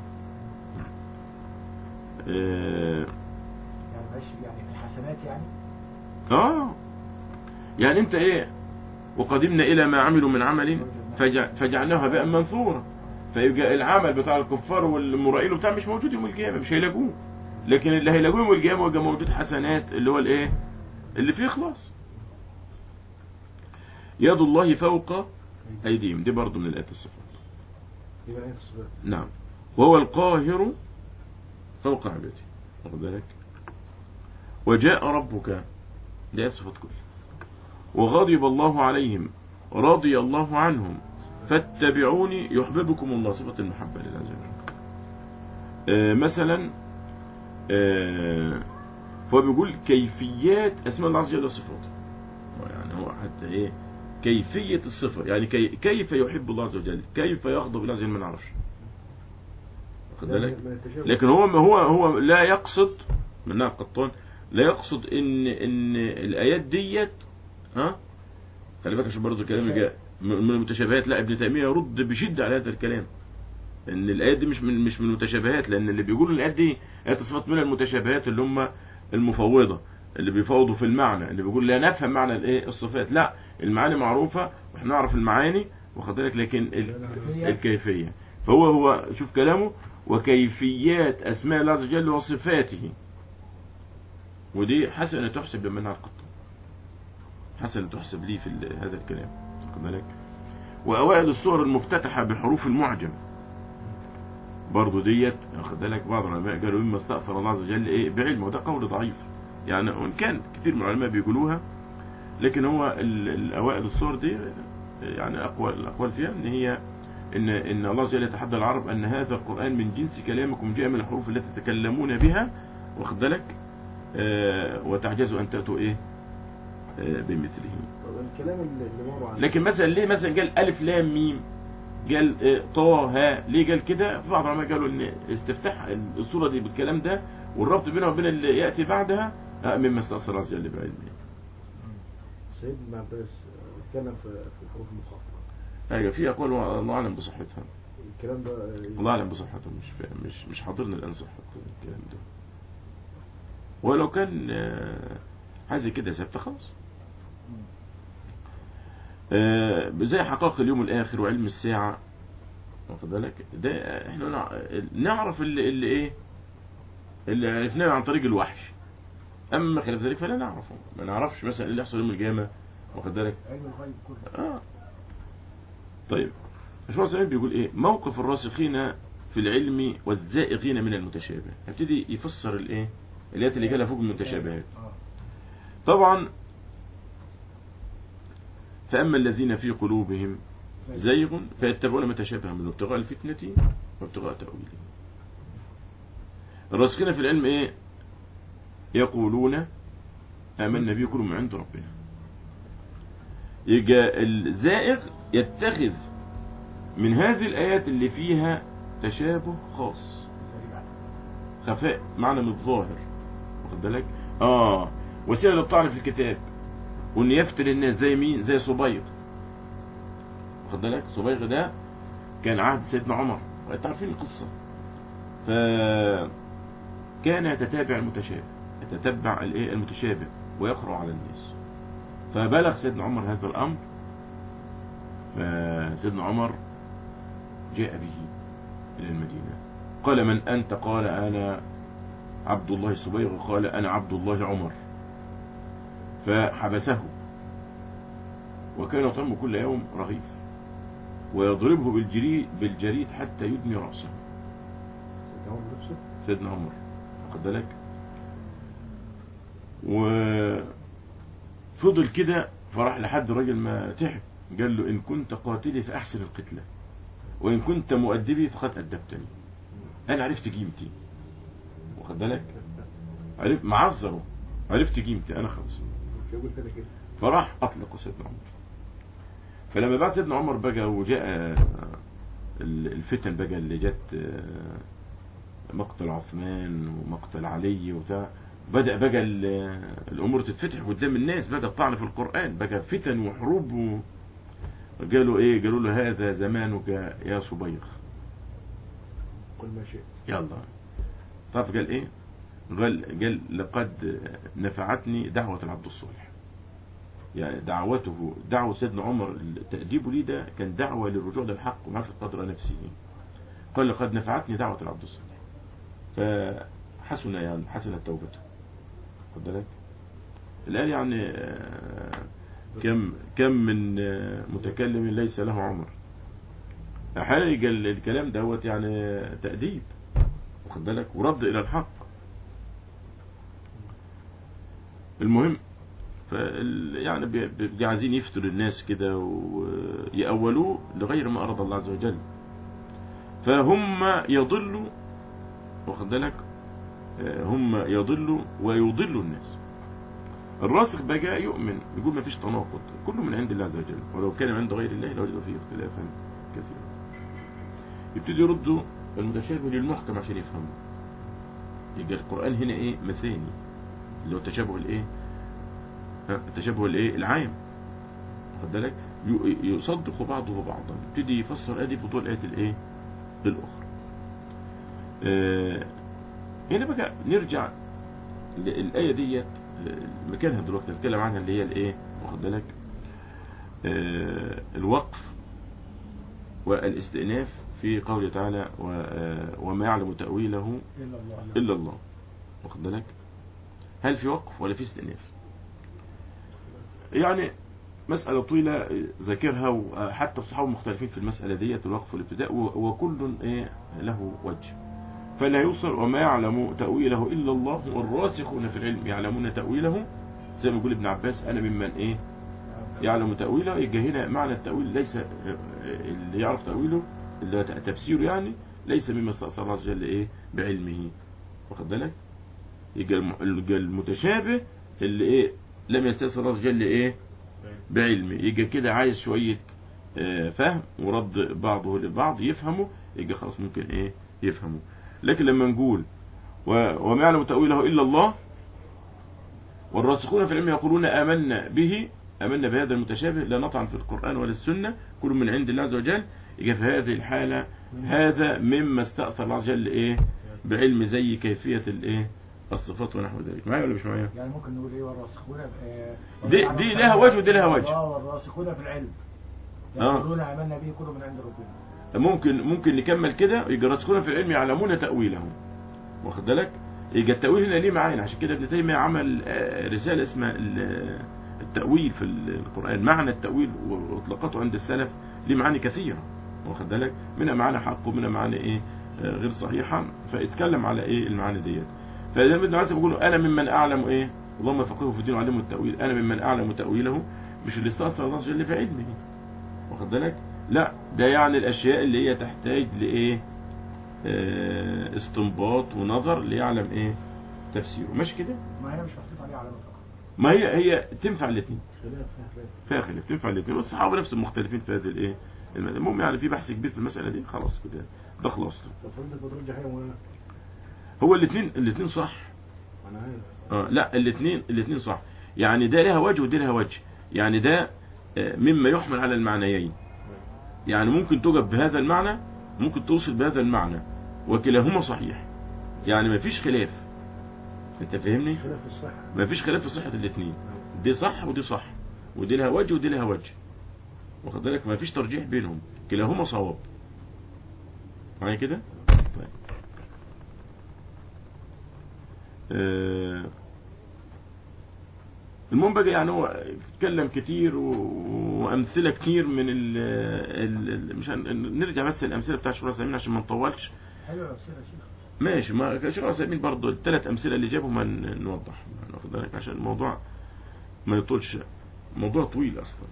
آه يعني معلش يعني في الحسنات يعني اه يعني انت ايه وقدمنا الى ما عملوا من عمل فجع فجعلناه هباء منثورا فيبقى العمل بتاع الكفار والمرائين بتاع مش موجود يوم القيامه مش هيلاقوه لكن اللي هيلاقوه يوم القيامه يبقى موجود حسنات اللي هو الايه اللي فيه خلاص يد الله فوق ايديهم دي برضه من الايات الصفات يبقى آية الصفات نعم وهو القاهر فوق عباده واخد بالك وجاء ربك دي آيات صفات كلها وغضب الله عليهم رضي الله عنهم فاتبعوني يحببكم الله صفة المحبة لله عز وجل آه مثلا آه فهو بيقول كيفيات أسماء الله عز وجل وصفاته يعني هو حتى إيه كيفية الصفة يعني كي كيف يحب الله عز وجل كيف يغضب الله عز وجل ما نعرفش واخد ده بالك من التشابه. لكن هو هو هو لا يقصد منها قطان لا يقصد ان ان الايات ديت ها خلي بالك عشان برضه الكلام اللي جاء من من المتشابهات لا ابن تيميه يرد بشده على هذا الكلام ان الايات دي مش من مش من المتشابهات لان اللي بيقولوا الايات دي ايات صفات من المتشابهات اللي هم المفوضه اللي بيفوضوا في المعنى اللي بيقول لا نفهم معنى الايه الصفات لا المعاني معروفه واحنا نعرف المعاني واخد بالك لكن ال- الكيفية فهو هو شوف كلامه وكيفيات أسماء الله عز وجل وصفاته ودي حسنة تحسب لمن على القطة حسنة تحسب لي في ال- هذا الكلام واخد بالك وأوائل الصور المفتتحة بحروف المعجم برضو ديت واخد بالك بعض العلماء قالوا مما استأثر الله عز وجل إيه بعلمه وده قول ضعيف يعني وإن كان كتير من العلماء بيقولوها لكن هو ال- الأوائل الصور دي يعني أقوى الأقوال فيها إن هي إن إن الله عز وجل يتحدى العرب أن هذا القرآن من جنس كلامكم جاء من الحروف التي تتكلمون بها واخد بالك آه وتعجزوا أن تأتوا إيه آه بمثله طب الكلام اللي اللي مر عن لكن مثلا ليه مثلا قال ألف لام ميم قال آه، طه ها ليه قال كده في بعض العلماء قالوا ان استفتاح الصوره دي بالكلام ده والربط بينها وبين اللي ياتي بعدها آه، مما استأثر الله عز وجل بعلمه سيدنا ابن عباس آه، اتكلم في في الحروف المخففة ايوه في اقوال والله اعلم بصحتها الكلام ده آه، الله اعلم بصحته مش فاهم مش مش حاضرني الان صحه الكلام ده ولو كان آه، حاجه كده ثابته خلاص آه، زي حقائق اليوم الاخر وعلم الساعه واخد بالك ده احنا نع- نعرف اللي, اللي ايه اللي عرفناه عن طريق الوحي اما خلاف ذلك فلا نعرفه ما نعرفش مثلا ايه اللي يحصل يوم القيامه واخد بالك علم الغيب كله اه طيب الشيخ سعيد بيقول ايه موقف الراسخين في العلم والزائغين من المتشابه يبتدي يفسر الايه الايات اللي جالها فوق المتشابهات اه طبعا فاما الذين في قلوبهم زيغ فيتبعون ما تشابه منه ابتغاء الفتنة وابتغاء تأويله الراسخين في العلم ايه يقولون آمنا به كل من عند ربنا يجي الزائغ يتخذ من هذه الآيات اللي فيها تشابه خاص سريعا خفاء معنى من الظاهر واخد بالك اه وسيله للطعن في الكتاب وان يفتن الناس زي مين زي صبيغ واخد بالك صبيغ ده كان عهد سيدنا عمر وانت عارفين القصه ف كان يتتابع المتشابه يتتبع الايه المتشابه ويقرا على الناس فبلغ سيدنا عمر هذا الامر فسيدنا عمر جاء به الى المدينه قال من أنت قال أنا عبد الله صبيغ قال أنا عبد الله عمر فحبسه وكان يطعم كل يوم رغيف ويضربه بالجريد, بالجريد حتى يدمي رأسه سيدنا عمر نفسه سيدنا عمر واخد بالك وفضل كده فراح لحد راجل ما تعب قال له إن كنت قاتلي فأحسن القتلة وإن كنت مؤدبي فقد أدبتني أنا عرفت قيمتي واخد بالك عرف معذره عرفت قيمتي أنا خلاص مش هيقول كده كده فراح أطلق سيدنا عمر فلما بعد سيدنا عمر بقى وجاء ال- الفتن بقى اللي جت آه، مقتل عثمان ومقتل علي وبتاع بدأ بقى ال- الأمور تتفتح قدام الناس بقى الطعن في القرآن بقى فتن وحروب و... قالوا إيه قالوا له هذا زمانك يا صبيغ قل ما شئت يلا تعرف قال ايه قال قال لقد نفعتني دعوة العبد الصالح يعني دعوته دعوة سيدنا عمر تأديبه لي ده كان دعوة للرجوع للحق ومعرفة قدر نفسه قال لقد نفعتني دعوة العبد الصالح فحسن يعني حسنت توبته خد بالك الآن يعني آه، كم كم من آه، متكلم ليس له عمر حقيقة الكلام دوت يعني تأديب واخد بالك ورد إلى الحق المهم فال يعني بي- بيبقى عايزين يفتوا الناس كده ويأولوه لغير ما أراد الله عز وجل فهم يضلوا واخد بالك آه، هم يضلوا ويضلوا الناس الراسخ بقى يؤمن يقول ما فيش تناقض كله من عند الله عز وجل ولو كان من عند غير الله لوجدوا فيه اختلافا كثيرا يبتدي يردوا المتشابه للمحكم عشان يفهموا يبقى القرآن هنا ايه مثاني اللي هو التشابه الايه ها، التشابه الايه العام واخد بالك ي- يصدق بعضه بعضا يبتدي يفسر ادي في ضوء الايات الايه الاخرى آه هنا بقى نرجع للآية ديت آه، مكانها دلوقتي نتكلم عنها اللي هي الايه واخد بالك آه الوقف والاستئناف في قوله تعالى و- آه، وما يعلم تأويله الا الله إلا الله واخد بالك هل في وقف ولا في استئناف يعني مسألة طويلة ذاكرها وحتى الصحابة مختلفين في المسألة ديت الوقف والابتداء و- وكل إيه له وجه فلا يوصل وما يعلم تأويله إلا الله والراسخون في العلم يعلمون تأويله زي ما يقول ابن عباس أنا ممن إيه يعلم تأويله يبقى هنا معنى التأويل ليس اللي يعرف تأويله اللي هو تفسيره يعني ليس مما استأثر الله عز وجل إيه بعلمه واخد بالك يبقى الم- يبقى المتشابه اللي إيه لم يستأثر الله عز وجل إيه بعلمه يبقى كده عايز شوية آه، فهم ورد بعضه لبعض يفهمه يبقى خلاص ممكن إيه يفهمه لكن لما نقول و- وما يعلم تأويله إلا الله والراسخون في العلم يقولون آمنا به آمنا بهذا المتشابه لا نطعن في القرآن ولا السنة كل من عند الله عز وجل يبقى في هذه الحالة هذا مما استأثر الله عز وجل إيه بعلم زي كيفية الإيه الصفات ونحو ذلك معايا ولا مش معايا يعني ممكن نقول ايه والراسخون آه، دي- والراسخون دي لها وجه ودي لها وجه. الله والراسخون في العلم آه. يقولون آمنا به كل من عند ربنا ممكن ممكن نكمل كده يجي الراسخون في العلم يعلمون تاويله واخد بالك يجي التاويل هنا ليه معانا عشان كده ابن تيميه عمل آه، رساله اسمها ال- التاويل في القران معنى التاويل واطلاقاته عند السلف ليه معاني كثيره واخد بالك منها معاني حق ومنها معاني ايه آه، غير صحيحه فاتكلم على ايه المعاني ديت فاذا ابن عاصم بيقول انا ممن اعلم ايه اللهم فقهه في الدين وعلمه التاويل انا ممن اعلم تاويله مش اللي استأثر الله عز وجل في علمه واخد بالك لا ده يعني الاشياء اللي هي تحتاج لايه آه، استنباط ونظر ليعلم ايه تفسيره ماشي كده ما هي مش محطوط عليه علامة فقط ما هي هي تنفع الاثنين خلاف فيها خلاف فيها خلاف تنفع الاثنين والصحابه نفسهم مختلفين في هذه الايه الم- المهم يعني في بحث كبير في المساله دي خلاص كده ده خلاص طب فردك بترجح ايه وانا هو الاثنين الاثنين صح انا عارف اه لا الاثنين الاثنين صح يعني ده لها وجه ودي لها وجه يعني ده آه، مما يحمل على المعنيين يعني ممكن توجد بهذا المعنى ممكن توصل بهذا المعنى وكلاهما صحيح يعني ما فيش خلاف انت فاهمني خلاف في الصحة ما فيش خلاف في صحة الاثنين دي صح ودي صح ودي لها وجه ودي لها وجه واخد بالك ما فيش ترجيح بينهم كلاهما صواب معايا كده طيب آه، المهم بقى يعني هو اتكلم كتير و- وامثله كتير من ال ال ال- مش هن- نرجع بس الامثله بتاع شيخ العثيمين عشان ما نطولش حلو الأمثلة يا شيخ ماشي ما شيخ العثيمين برضه الثلاث امثله اللي جابهم هن- نوضح واخد بالك عشان الموضوع ما يطولش موضوع طويل اصلا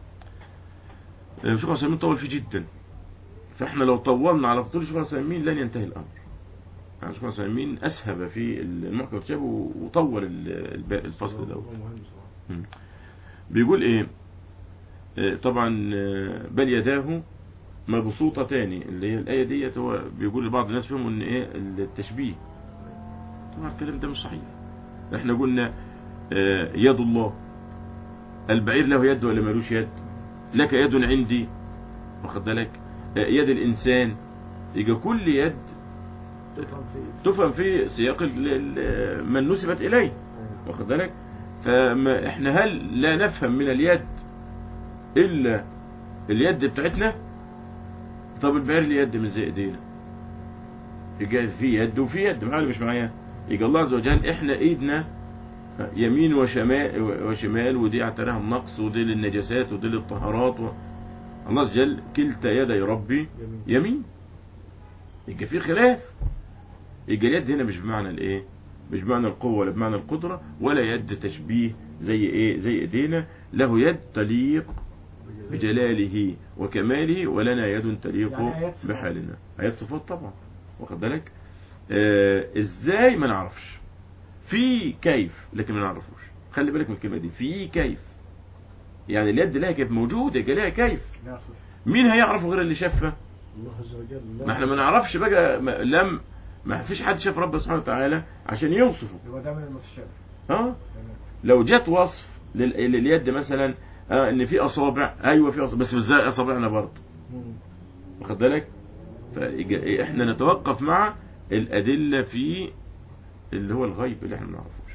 شيخ العثيمين طول فيه جدا فاحنا لو طولنا على طول شيخ العثيمين لن ينتهي الامر يعني شيخ العثيمين اسهب في المحكم كتابه وطول ال- الب- الفصل ده هو مهم صراحة بيقول ايه آه، طبعا آه، بل يداه مبسوطتان اللي هي الايه ديت هو بيقول لبعض الناس فيهم ان ايه التشبيه طبعا الكلام ده مش صحيح احنا قلنا آه، يد الله البعير له يد ولا ملوش يد لك يد عندي واخد بالك آه، يد الانسان يبقى كل يد تفهم في تفهم في سياق ال- ال- من نسبت اليه أيوة. واخد بالك فما احنا هل لا نفهم من اليد الا اليد بتاعتنا طب البعير ليه يد مش زي ايدينا يبقى في يد وفي يد معايا ولا مش معايا يبقى الله عز وجل احنا ايدنا يمين وشمال وشمال ودي اعتراها النقص ودي للنجاسات ودي للطهارات و... الله عز وجل كلتا يدي ربي جميل يمين يبقى في خلاف يبقى اليد هنا مش بمعنى الايه مش بمعنى القوة ولا بمعنى القدرة ولا يد تشبيه زي ايه زي ايدينا له يد تليق بجلاله وكماله ولنا يد تليق يعني آيات صفات. بحالنا آيات صفات طبعا واخد بالك آه ازاي ما نعرفش في كيف لكن ما نعرفوش خلي بالك من الكلمة دي في كيف يعني اليد لها كيف موجودة يبقى لها كيف لا صفر مين هيعرفه غير اللي شافها الله عز وجل لا ما احنا ما نعرفش بقى ما لم ما فيش حد شاف ربنا سبحانه وتعالى عشان يوصفه يبقى ده من المتشابه ها تمام لو جت وصف لل- لليد مثلا آه ان في اصابع ايوه في اصابع بس مش زي اصابعنا برضه مم. واخد بالك فاحنا نتوقف مع الادله في اللي هو الغيب اللي احنا ما نعرفوش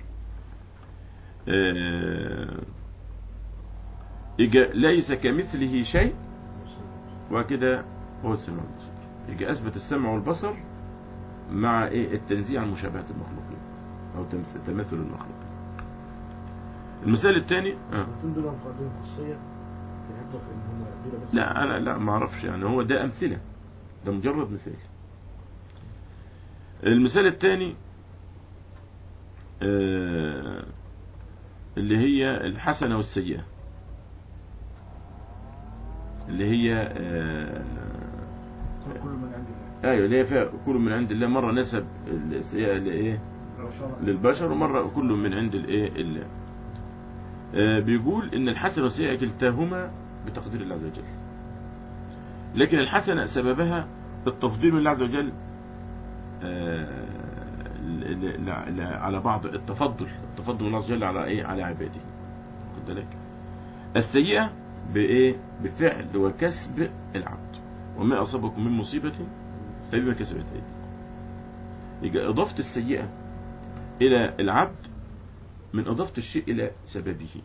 آه، يجي ليس كمثله شيء وكده هو السمع والبصر يجي اثبت السمع والبصر مع ايه التنزيع عن مشابهه المخلوقين او تمث- تماثل المخلوقين المثال الثاني آه. الاثنين دول مقدمين خصوصية يحبوا في ان هم دول بس لا انا لا ما اعرفش يعني هو ده امثله ده مجرد مثال المثال الثاني آه، اللي هي الحسنه والسيئه اللي هي آه، كل من عند الله ايوه اللي هي فيها كل من عند الله مره نسب السيئه لايه لو شرع للبشر ومره كل من عند الايه الله آه، بيقول ان الحسنه والسيئه كلتاهما بتقدير الله عز وجل لكن الحسنه سببها التفضيل من الله عز وجل آه، ل- ل- ل- ل- على بعض التفضل التفضل من الله عز وجل على ايه على عباده خد بالك السيئه بايه بفعل وكسب العبد وما اصابكم من مصيبه فبما كسبت ايديكم يبقى اضافه السيئه الى العبد من اضافه الشيء الى سببه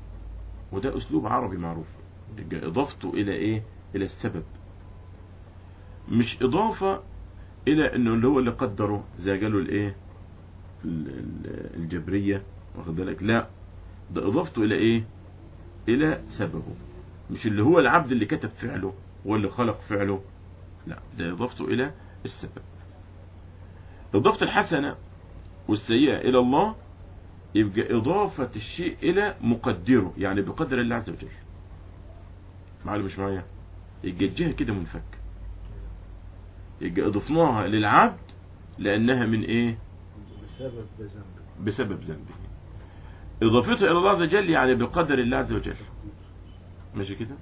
وده اسلوب عربي معروف يبقى اضافته الى ايه الى السبب مش إضافة إلى إنه اللي هو اللي قدره زي قالوا الإيه ال- ال- الجبرية واخد بالك لا ده إضافته إلى إيه إلى سببه مش اللي هو العبد اللي كتب فعله هو اللي خلق فعله لا ده إضافته إلى السبب إضافة الحسنة والسيئة إلى الله يبقى إضافة الشيء إلى مقدره يعني بقدر الله عز وجل معلم مش معايا يبقى الجهة كده منفك يبقى أضفناها للعبد لأنها من إيه بسبب ذنب بسبب ذنبه إضافتها إلى الله عز وجل يعني بقدر الله عز وجل ماشي كده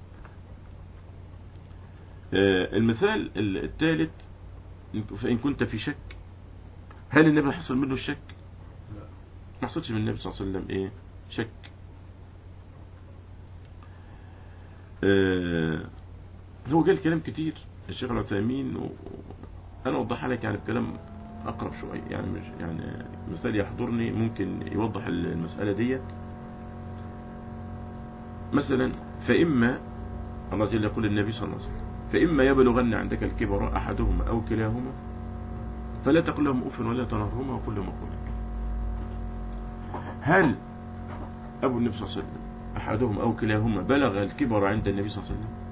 آه، المثال الثالث فإن كنت في شك هل النبي حصل منه الشك لا. ما حصلش من النبي صلى الله عليه وسلم إيه شك آه، هو قال كلام كتير الشيخ العثيمين و... أنا أوضحها لك يعني بكلام أقرب شوية يعني مش يعني مثال يحضرني ممكن يوضح المسألة ديت مثلا فإما الله جل يقول للنبي صلى الله عليه وسلم فإما يبلغن عندك الكبر أحدهما أو كلاهما فلا تقل لهم أف ولا تنهرهما وقل لهم قولا هل أبو النبي صلى الله عليه وسلم أحدهما أو كلاهما بلغ الكبر عند النبي صلى الله عليه وسلم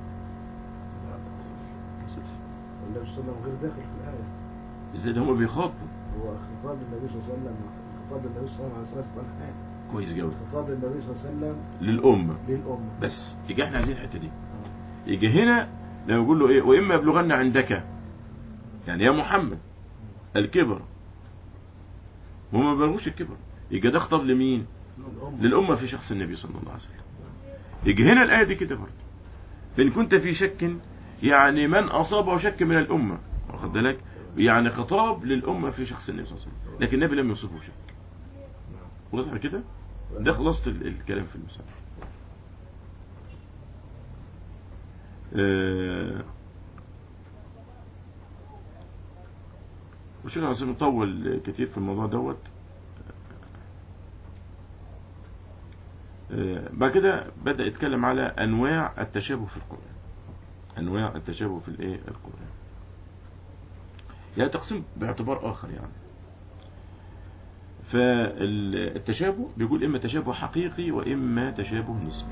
النبي صلى الله عليه وسلم غير داخل في الآية ازاي ده هما بيخاطبوا هو خطاب النبي صلى الله عليه وسلم خطاب النبي صلى الله عليه وسلم على ثلاث أنحاء كويس جوي خطاب النبي صلى الله عليه وسلم للأمة للأمة بس يجي احنا عايزين الحتة دي يجي هنا لما يقول له ايه وإما يبلغن عندك يعني يا محمد الكبر وما بلغوش الكبر يجي ده خطاب لمين للأمة للأمة في شخص النبي صلى الله عليه وسلم يجي هنا الآية دي كده برضه فإن كنت في شك يعني من أصابه شك من الأمة واخد بالك يعني خطاب للأمة في شخص النبي صلى الله عليه وسلم لكن النبي لم يصبه شك واضح كده ده خلاصة ال- الكلام في المسألة آه، والشيخ عاصم طول كتير في الموضوع دوت آه، بعد كده بدأ يتكلم على أنواع التشابه في القرآن أنواع التشابه في الإيه القرآن يعني تقسيم باعتبار آخر يعني فالتشابه بيقول إما تشابه حقيقي وإما تشابه نسبي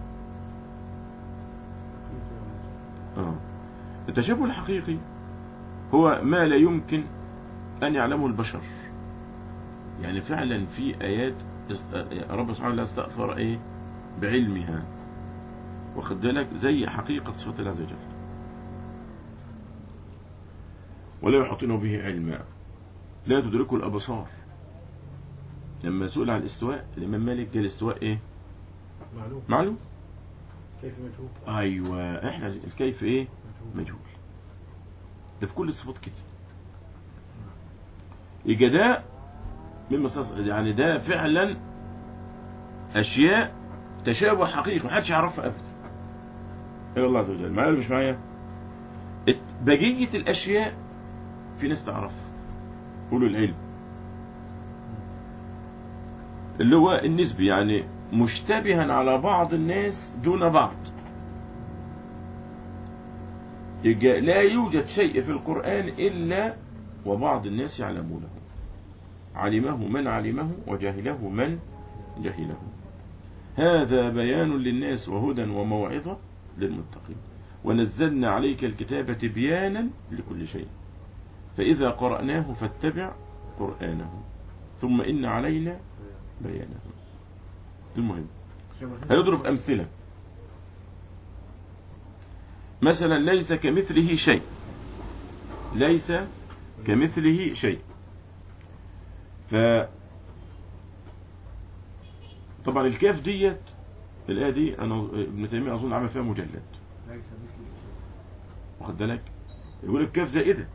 آه. التشابه الحقيقي هو ما لا يمكن أن يعلمه البشر يعني فعلا في آيات است- رب سبحانه وتعالى استأثر إيه بعلمها واخد بالك زي حقيقة صفات الله عز وجل ولا يحيطون به علما لا تدركه الأبصار لما سئل عن الاستواء الإمام مالك قال الاستواء إيه معلوم معلوم كيف مجهول أيوة إحنا الكيف إيه مجهول مجهول ده في كل الصفات كده يبقى ده مما استص- يعني ده فعلا اشياء تشابه حقيقي محدش يعرفها ابدا ايه الله عز وجل معايا ولا مش معايا الت- بقيه الاشياء في ناس تعرفها قولوا العلم اللي هو النسبي يعني مشتبها على بعض الناس دون بعض يبقى لا يوجد شيء في القرآن إلا وبعض الناس يعلمونه علمه من علمه وجهله من جهله هذا بيان للناس وهدى وموعظة للمتقين ونزلنا عليك الكتاب تبيانا لكل شيء فإذا قرأناه فاتبع قرآنه ثم إن علينا بيانه المهم هيضرب أمثلة مثلا ليس كمثله شيء ليس كمثله شيء ف طبعا الكاف ديت الآية دي أنا ابن تيمية أظن عمل فيها مجلد ليس مثل شيء واخد بالك يقول الكاف زائدة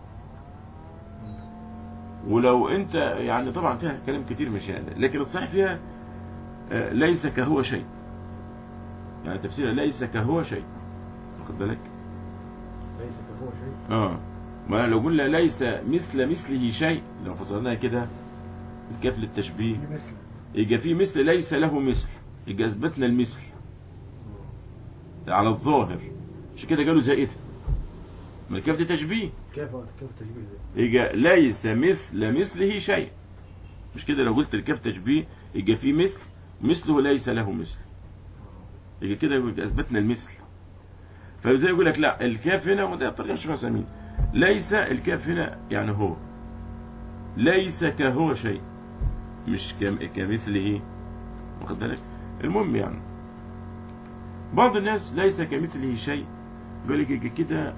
ولو انت يعني طبعا فيها كلام كتير مش يعني لكن الصحيح فيها آه، ليس كهو شيء يعني تفسيرها ليس كهو شيء واخد بالك ليس كهو شيء اه ما لو قلنا ليس مثل مثله شيء لو فصلناها كده الكاف للتشبيه في مثل يبقى في مثل ليس له مثل يبقى اثبتنا المثل على الظاهر عشان كده قالوا زائدة ما الكاف دي تشبيه كيف كيف التشبيه ده؟ يجي ليس مثل مثله شيء مش كده لو قلت الكاف تشبيه يجي في مثل مثله ليس له مثل يجي كده يبقى اثبتنا المثل فزي يقول لك لا الكاف هنا وده طريقه الشيخ عثيمين ليس الكاف هنا يعني هو ليس كهو شيء مش كم- كمثله واخد بالك المهم يعني بعض الناس ليس كمثله شيء يقول لك يجي كده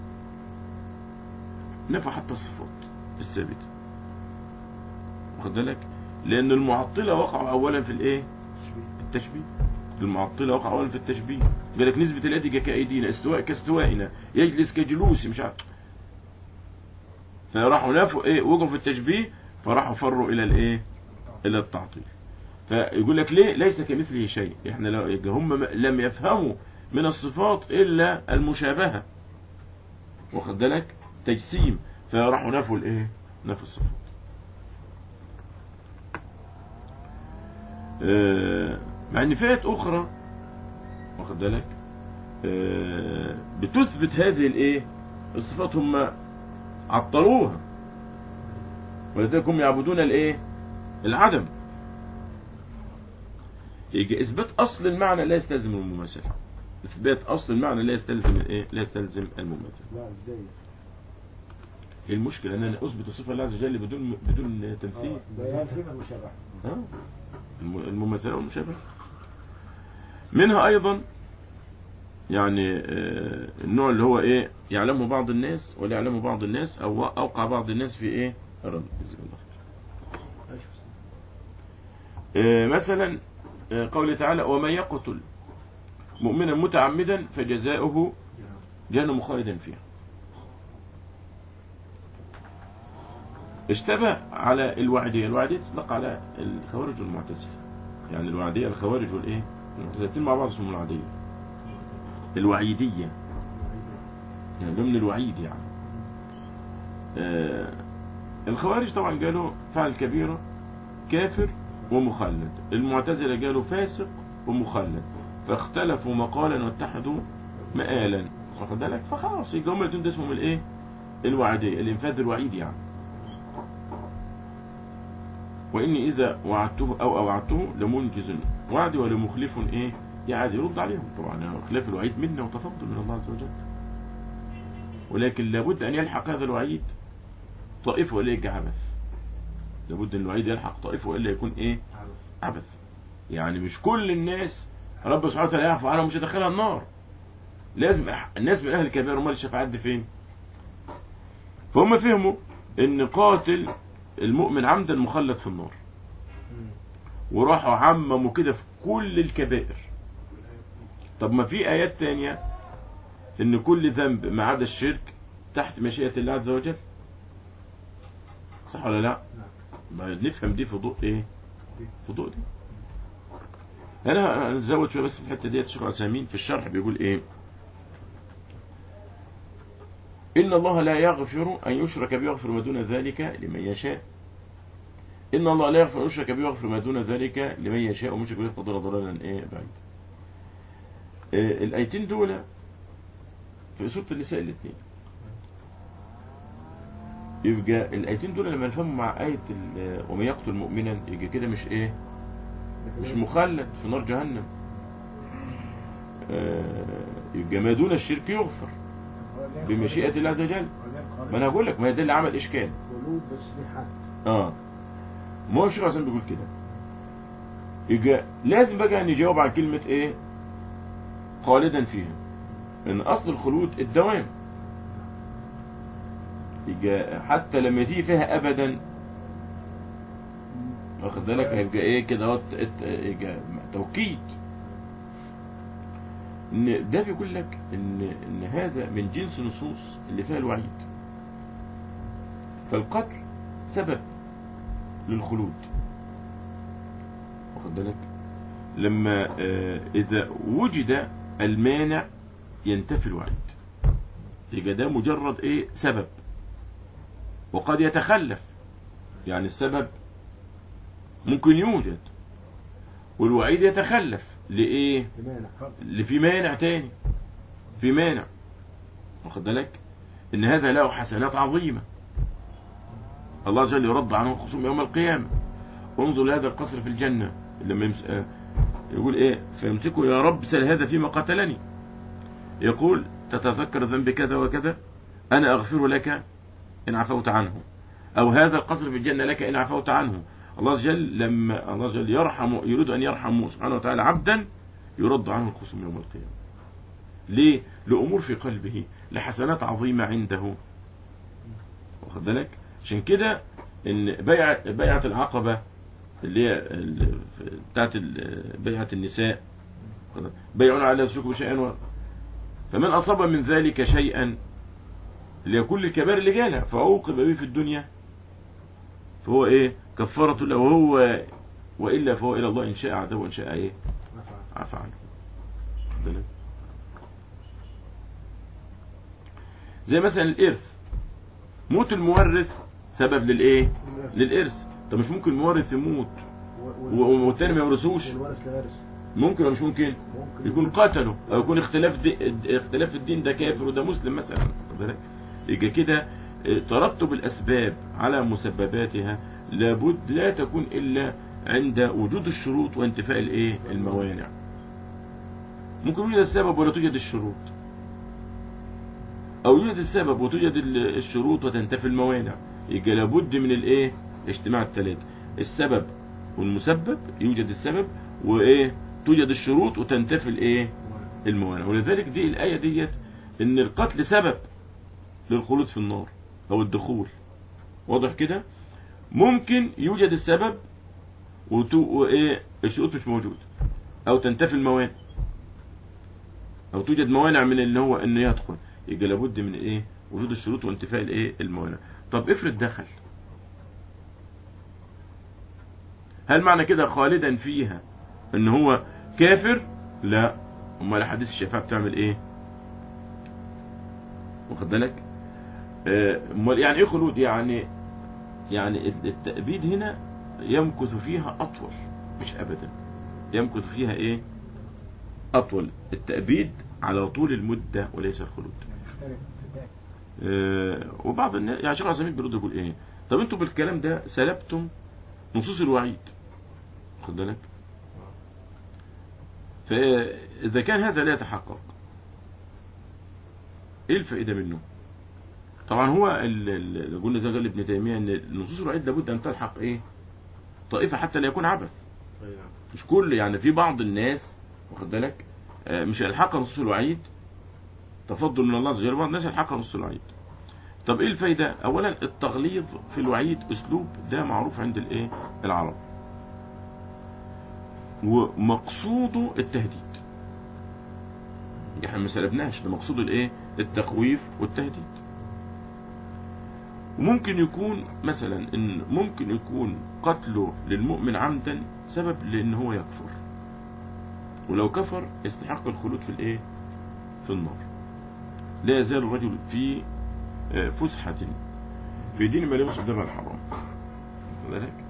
نفى حتى الصفات الثابته واخد بالك لان المعطله وقعوا اولا في الايه التشبيه المعطله وقعوا اولا في التشبيه قال لك نسبه اليد كايدينا استواء كاستوائنا يجلس كجلوسي مش عارف فراحوا نافوا ايه وقعوا في التشبيه فراحوا فروا الى الايه الى التعطيل فيقول لك ليه ليس كمثله شيء احنا لو يبقى هم م- لم يفهموا من الصفات الا المشابهه واخد بالك تجسيم فراحوا نفوا الايه نفوا الصفات آه، مع ان فئات اخرى واخد بالك آه، بتثبت هذه الايه الصفات هم عطلوها ولذلك هم يعبدون الايه العدم يجي اثبات اصل المعنى لا يستلزم المماثله اثبات اصل المعنى لا يستلزم الايه لا يستلزم المماثله لا ازاي؟ ايه المشكله ان انا اثبت الصفه لله عز وجل بدون بدون تمثيل لا يلزم المشابهة ها؟ الم- المماثله والمشابهه منها ايضا يعني آه، النوع اللي هو ايه يعلمه بعض الناس ولا يعلمه بعض الناس او اوقع بعض الناس في ايه الرد جزاك الله خير. ايش آه، مثلا آه، قوله تعالى ومن يقتل مؤمنا متعمدا فجزاؤه جهنم خالدا فيها اشتبه على الوعدية الوعدية تطلق على الخوارج والمعتزلة يعني الوعدية الخوارج والايه المعتزلة الاتنين مع بعض اسمهم الوعدية الوعيدية يعني ضمن الوعيد يعني آه الخوارج طبعا قالوا فعل كبيرة كافر ومخلد المعتزلة قالوا فاسق ومخلد فاختلفوا مقالا واتحدوا مآلا واخد بالك فخلاص يبقى هم الاثنين ده اسمهم الايه الوعدية الانفاذ الوعيد يعني واني اذا وعدته او اوعدته لمنجز وعدي ولمخلف ايه يعني يرد عليهم طبعا خلاف الوعيد منا وتفضل من الله عز وجل ولكن لابد ان يلحق هذا الوعيد طائفه والا يجي عبث لابد ان الوعيد يلحق طائفه والا يكون ايه عبث يعني مش كل الناس رب سبحانه وتعالى يعفو عنها ومش هيدخلها النار لازم أح- الناس من اهل الكبائر امال الشفاعات دي فين فهم فهموا ان قاتل المؤمن عمدا مخلد في النار وراحوا عمموا كده في كل الكبائر طب ما في ايات تانية ان كل ذنب ما عدا الشرك تحت مشيئة الله عز وجل صح ولا لا ما نفهم دي في ضوء ايه في ضوء دي انا هنزود شويه بس في الحته ديت الشيخ عثيمين في الشرح بيقول ايه ان الله لا يغفر ان يشرك به ويغفر ما دون ذلك لمن يشاء ان الله لا يغفر ان يشرك به ويغفر ما دون ذلك لمن يشاء ومشرك به فضل ضلالا ايه بعيد آه، الايتين دول في سوره النساء الاثنين يبقى الايتين دول لما نفهموا مع ايه ال- ومن يقتل مؤمنا يبقى كده مش ايه مش مخلد في نار جهنم آه، يبقى ما دون الشرك يغفر بمشيئة الله عز وجل ما انا هقول لك ما هي ده اللي عمل اشكال خلود بس في حد اه ما هو الشيخ عشان بيقول كده يبقى لازم بقى نجاوب على كلمة ايه خالدا فيها ان اصل الخلود الدوام يبقى حتى لما تيجي فيها ابدا واخد بالك هيبقى ايه كده اهو ت- ت- يبقى توكيد ان ده بيقول لك ان ان هذا من جنس نصوص اللي فيها الوعيد فالقتل سبب للخلود واخد بالك لما آه، اذا وجد المانع ينتفي الوعيد يبقى ده مجرد ايه سبب وقد يتخلف يعني السبب ممكن يوجد والوعيد يتخلف لإيه بمانع اللي في مانع تاني في مانع واخد بالك ان هذا له حسنات عظيمة الله عز وجل يرد عنه الخصوم يوم القيامة انظر هذا القصر في الجنة لما يمس... آه، يقول ايه فيمسكه يا رب سل هذا فيما قتلني يقول تتذكر ذنب كذا وكذا انا اغفر لك ان عفوت عنه او هذا القصر في الجنة لك ان عفوت عنه الله عز وجل لما الله عز وجل يرحم يريد ان يرحم سبحانه وتعالى عبدا يرد عنه الخصوم يوم القيامة ليه لأمور في قلبه لحسنات عظيمة عنده واخد بالك عشان كده ان بيعة بيعة العقبة اللي هي ال- بتاعت ال- بيعة النساء واخد بالك؟ بيعون على لا تشركوا شيئا و- فمن أصاب من ذلك شيئا اللي هي كل الكبائر اللي جالها فعوقب به في الدنيا فهو ايه كفارة له وهو وإلا فهو إلى الله إن شاء عذاب وإن شاء ايه نفع عفى عنه واخد بالك؟ زي مثلا الإرث موت المورث سبب للإيه للإرث طب مش ممكن المورث يموت و- والتاني ما يورثوش والورث لا يرث ممكن ولا مش ممكن ممكن يكون قتله او يكون اختلاف دي اختلاف الدين ده كافر وده مسلم مثلا واخد بالك يبقى كده اه، ترتب الاسباب على مسبباتها لابد لا تكون الا عند وجود الشروط وانتفاء الايه الموانع ممكن يوجد السبب ولا توجد الشروط او يوجد السبب وتوجد ال- الشروط وتنتفي الموانع يبقى لابد من الايه اجتماع الثلاثه السبب والمسبب يوجد السبب وايه توجد الشروط وتنتفي الايه الموانع ولذلك دي الآية ديت ان القتل سبب للخلود في النار او الدخول واضح كده ممكن يوجد السبب وتو... وايه الشروط مش موجود او تنتفي الموانع او توجد موانع من اللي هو انه يدخل يبقى لابد من ايه وجود الشروط وانتفاء الايه الموانع طب افرض دخل هل معنى كده خالدا فيها ان هو كافر لا امال احاديث الشفاعه بتعمل ايه واخد بالك آه، امال يعني ايه خلود يعني يعني التأبيد هنا يمكث فيها اطول مش ابدا يمكث فيها ايه اطول التأبيد على طول المدة وليس الخلود مختلف في الباقي. آه، وبعض الناس يعني شيخ عثيمين بيرد يقول ايه طب انتوا بالكلام ده سلبتم نصوص الوعيد خد بالك فاذا كان هذا لا يتحقق ايه الفائده منه طبعا هو ال- ال- قلنا زي ما قال ابن تيميه ان نصوص الوعيد لابد ان تلحق ايه طائفه حتى لا يكون عبث أي نعم. مش كل يعني في بعض الناس واخد بالك آه، مش هيلحقها نصوص الوعيد تفضل من الله عز وجل بعض الناس هيلحقها نصوص الوعيد طب ايه الفايده اولا التغليظ في الوعيد اسلوب ده معروف عند الايه العرب ومقصوده التهديد احنا ما سلبناش ده مقصود الايه التخويف والتهديد وممكن يكون مثلا ان ممكن يكون قتله للمؤمن عمدا سبب لان هو يكفر ولو كفر يستحق الخلود في الايه في النار لا يزال الرجل في آه، فسحة في دين ما يمسك دم الحرام واخد بالك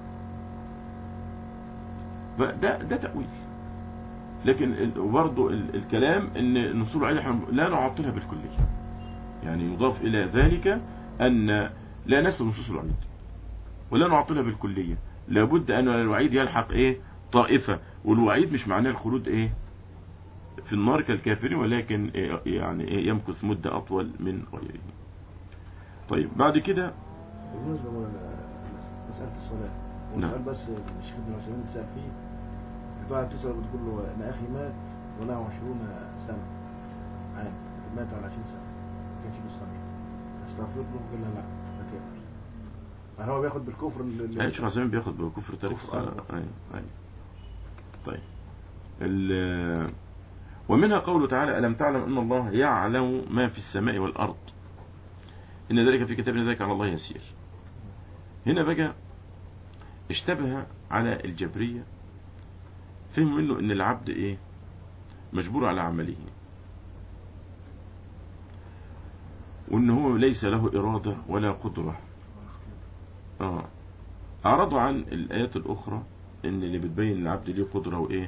فده ده تأويل لكن ال- وبرضه ال- الكلام ان نصوص الوعيد احنا لا نعطلها بالكلية يعني يضاف الى ذلك ان لا نسلب نصوص الوعيد ولا نعطلها بالكلية لابد ان الوعيد يلحق ايه طائفة والوعيد مش معناه الخلود ايه في النار كالكافرين ولكن إيه يعني إيه يمكث مدة اطول من غيره طيب بعد كده بالنسبة مولانا مسألة الصلاة هو نعم. سؤال بس الشيخ ابن عثيمين تسأل فيه الواحد تسأل بتقول له أنا أخي مات وله 20 سنة عام مات على 20 سنة ما كانش بيصلي استغفر له قال له لا ده كافر يعني هو بياخد بالكفر اللي أي شيخ عثمان بياخد بكفر تاريخ كفر الصلاة أكبر. أي أي طيب ال ومنها قوله تعالى ألم تعلم أن الله يعلم ما في السماء والأرض إن ذلك في كتاب إن ذلك على الله يسير هنا بقى اشتبه على الجبرية فهم منه إن العبد إيه مجبور على عمله وإن هو ليس له إرادة ولا قدرة آه. أعرضوا عن الآيات الأخرى إن اللي بتبين العبد ليه قدرة وإيه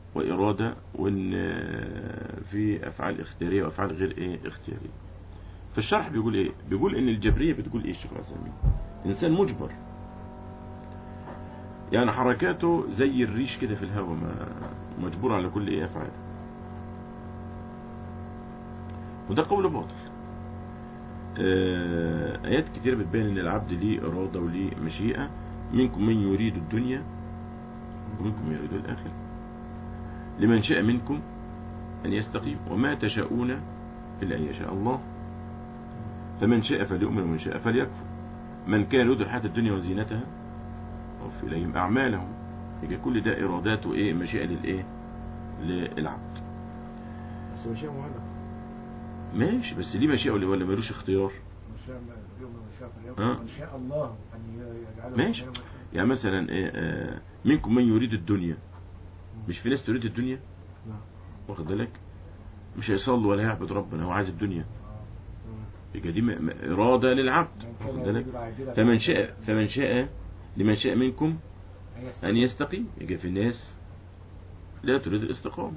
وإرادة وإن آه، في أفعال اختيارية وأفعال غير إيه اختيارية في الشرح بيقول ايه بيقول ان الجبريه بتقول ايه الشيخ العثيمين انسان مجبر يعني حركاته زي الريش كده في الهواء ما مجبور على كل ايه افعاله وده قول باطل آه، آيات كتير بتبين إن العبد ليه إرادة وليه مشيئة منكم من يريد الدنيا ومنكم من يريد الآخرة لمن شاء منكم أن يستقيم وما تشاءون إلا أن يشاء الله فمن شاء فليؤمن ومن شاء فليكفر من كان يريد الحياة الدنيا وزينتها وفي إليهم أعمالهم يبقى كل ده إرادات وإيه مشيئة للإيه للعبد بس مش معينة ماشي بس ليه مشيئة ولا ولا ملوش اختيار من شاء اليوم من شاء آه. فليكن من شاء الله ان يجعله ماشي. خيرا من- يعني مثلا إيه آه، منكم من يريد الدنيا مش في ناس تريد الدنيا نعم واخد بالك مش هيصلي ولا يعبد ربنا هو عايز الدنيا آه. يبقى دي م- م- إرادة للعبد من كان واخد يريد بالك العاجلة فمن شاء فمن شاء لمن شاء منكم أن أن يستقيم. يستقيم يبقى في الناس لا تريد الاستقامة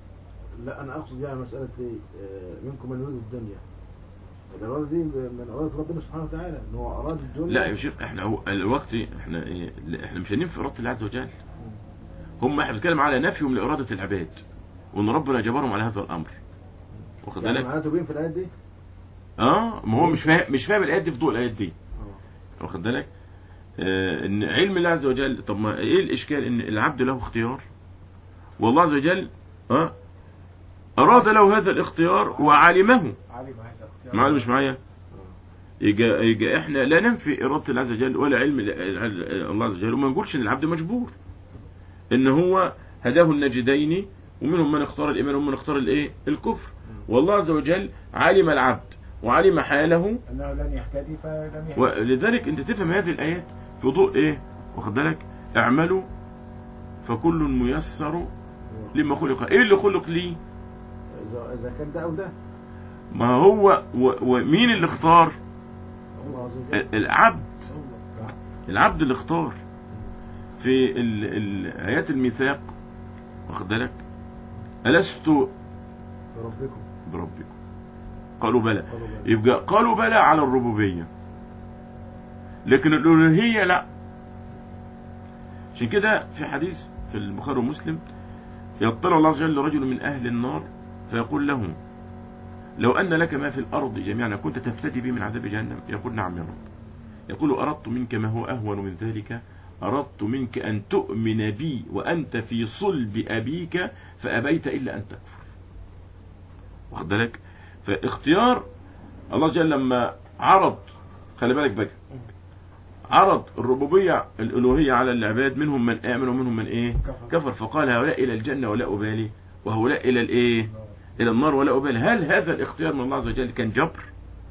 لا انا اقصد يعني مساله ايه آه، منكم من يريد الدنيا الاراده دي من اراده ربنا سبحانه وتعالى ان هو اراد الدنيا لا يا شيخ احنا هو الوقت احنا ايه لا، احنا مش هننفي إرادة الله عز وجل هم احنا بنتكلم على نفيهم لإرادة العباد وان ربنا جبرهم على هذا الامر واخد يعني بالك معناته بين في الايات دي اه ما هو مش فاهم مش فاهم الايات دي في ضوء الايات دي اه واخد بالك آه ان علم الله عز وجل طب ما ايه الاشكال ان العبد له اختيار والله عز وجل اه اراد له هذا الاختيار وعلمه علم هذا الاختيار معايا مش معايا اه يجي, يجي احنا لا ننفي اراده الله عز وجل ولا علم ال- الله عز وجل وما نقولش ان العبد مجبور ان هو هداه النجدين ومنهم من اختار الايمان ومن اختار الايه الكفر والله عز وجل علم العبد وعلم حاله انه لن يهتدي فلم يهتدي ولذلك انت تفهم هذه الايات في ضوء ايه واخد بالك اعملوا فكل ميسر لما خلق ايه اللي خلق ليه اذا اذا كان ده او ده ما هو و- ومين اللي اختار الله عز وجل العبد الله. العبد اللي اختار في ال- ال- آيات الميثاق واخد بالك ألست بربكم بربكم قالوا بلى قالوا بلى. يبقى قالوا بلى على الربوبية لكن الألوهية لا عشان كده في حديث في البخاري ومسلم يطلع الله عز وجل رجل من أهل النار فيقول له لو أن لك ما في الأرض جميعا كنت تفتدي به من عذاب جهنم يقول نعم يا رب يقول أردت منك ما هو أهون من ذلك أردت منك أن تؤمن بي وأنت في صلب أبيك فأبيت إلا أن تكفر واخد بالك فاختيار الله جل لما عرض خلي بالك بقى عرض الربوبية الألوهية على العباد منهم من آمن ومنهم من إيه كفر. كفر فقال هؤلاء إلى الجنة ولا أبالي وهؤلاء إلى الإيه إلى النار ولا أبالي هل هذا الاختيار من الله عز وجل كان جبر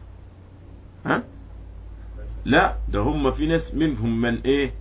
ها لا ده هم في ناس منهم من إيه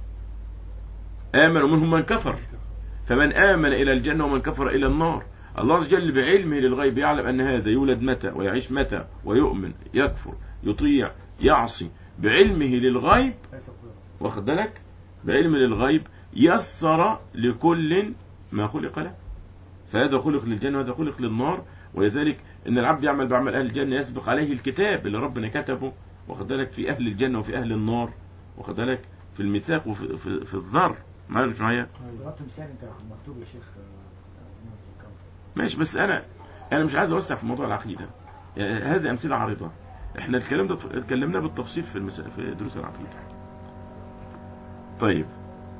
آمن ومنهم من كفر فمن آمن إلى الجنة ومن كفر إلى النار الله عز وجل بعلمه للغيب يعلم أن هذا يولد متى ويعيش متى ويؤمن يكفر يطيع يعصي بعلمه للغيب ليس قدرة. واخد بالك بعلم للغيب يسر لكل ما خلق له فهذا خلق للجنة وهذا خلق للنار ولذلك ان العبد يعمل بعمل اهل الجنة يسبق عليه الكتاب اللي ربنا كتبه واخد بالك في اهل الجنة وفي اهل النار واخد بالك في الميثاق وفي في, في الذر معايا ولا مش معايا ضربت مثال انت مكتوب يا شيخ آه، في الكون. ماشي بس انا انا مش عايز اوسع في موضوع العقيده يعني هذه امثله عريضه احنا الكلام ده اتكلمناه بالتفصيل في المس... في دروس العقيده طيب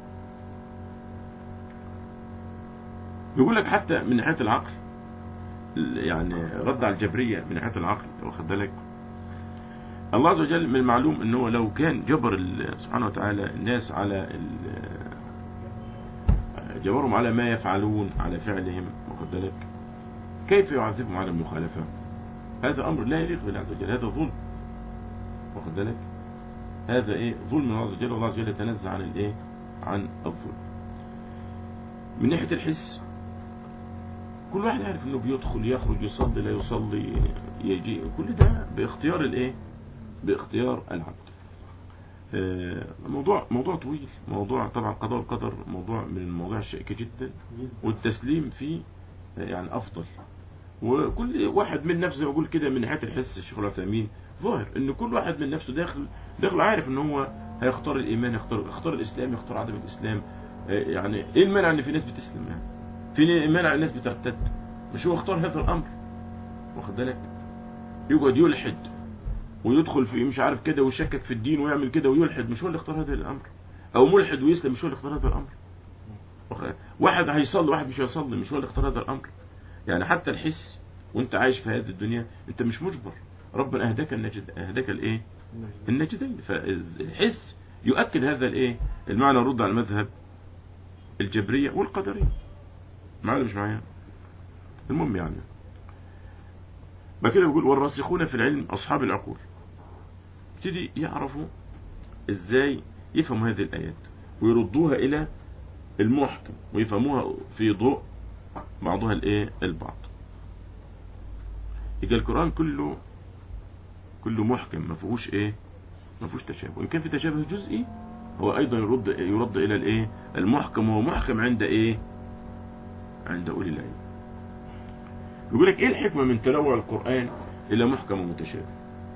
بيقول لك حتى من ناحيه العقل يعني رد على الجبريه من ناحيه العقل واخد بالك الله عز وجل من المعلوم ان هو لو كان جبر ال- سبحانه وتعالى الناس على ال- جبرهم على ما يفعلون على فعلهم واخد بالك كيف يعذبهم على المخالفة هذا أمر لا يليق بالله عز وجل هذا ظلم واخد بالك هذا إيه ظلم من الله عز وجل والله عز وجل يتنزه عن الإيه عن الظلم من ناحية الحس كل واحد يعرف انه بيدخل يخرج يصلي لا يصلي يجي كل ده باختيار الايه باختيار العبد آه، موضوع موضوع طويل موضوع طبعا قضاء القدر موضوع من المواضيع الشائكة جدا والتسليم فيه يعني افضل وكل واحد من نفسه يقول كده من ناحيه الحس الشيخ العثيمين ظاهر ان كل واحد من نفسه داخل داخل عارف ان هو هيختار الايمان يختار يختار الاسلام يختار عدم الاسلام آه، يعني ايه المانع ان في ناس بتسلم يعني في مانع الناس بترتد مش هو اختار هذا الامر واخد بالك يقعد يلحد ويدخل في مش عارف كده ويشكك في الدين ويعمل كده ويلحد مش هو اللي اختار هذا الامر او ملحد ويسلم مش هو اللي اختار هذا الامر واخد- واحد هيصلي واحد مش هيصلي مش هو اللي اختار هذا الامر يعني حتى الحس وانت عايش في هذه الدنيا انت مش مجبر ربنا اهداك النجد اهداك الايه النجدين فالحس يؤكد هذا الايه المعنى رد على المذهب الجبرية والقدرية معايا ولا مش معايا المهم يعني بعد كده بيقول والراسخون في العلم أصحاب العقول يبتدي يعرفوا ازاي يفهموا هذه الآيات ويردوها إلى المحكم ويفهموها في ضوء بعضها الايه البعض يبقى القرآن كله كله محكم ما فيهوش ايه ما فيهوش تشابه وان كان في تشابه جزئي هو ايضا يرد يرد الى الايه المحكم وهو محكم عند ايه عند اولي العلم يقول لك ايه الحكمه من تنوع القران الى محكم ومتشابه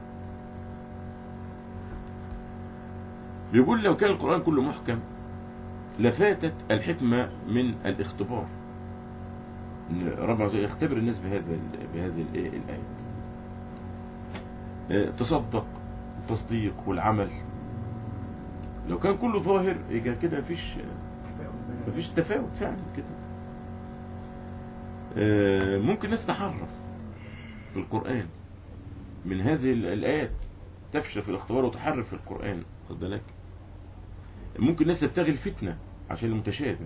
بيقول لو كان القران كله محكم لفاتت الحكمه من الاختبار ان ربنا عز وجل يختبر الناس بهذا ال- بهذه الايه الايات آه، تصدق التصديق والعمل لو كان كله ظاهر يبقى كده مفيش مفيش تفاوت فعلا كده آه، ممكن ناس تحرف في القرآن من هذه ال- الآيات تفشل في الاختبار وتحرف في القرآن خد بالك ممكن ناس تبتغي الفتنة عشان المتشابه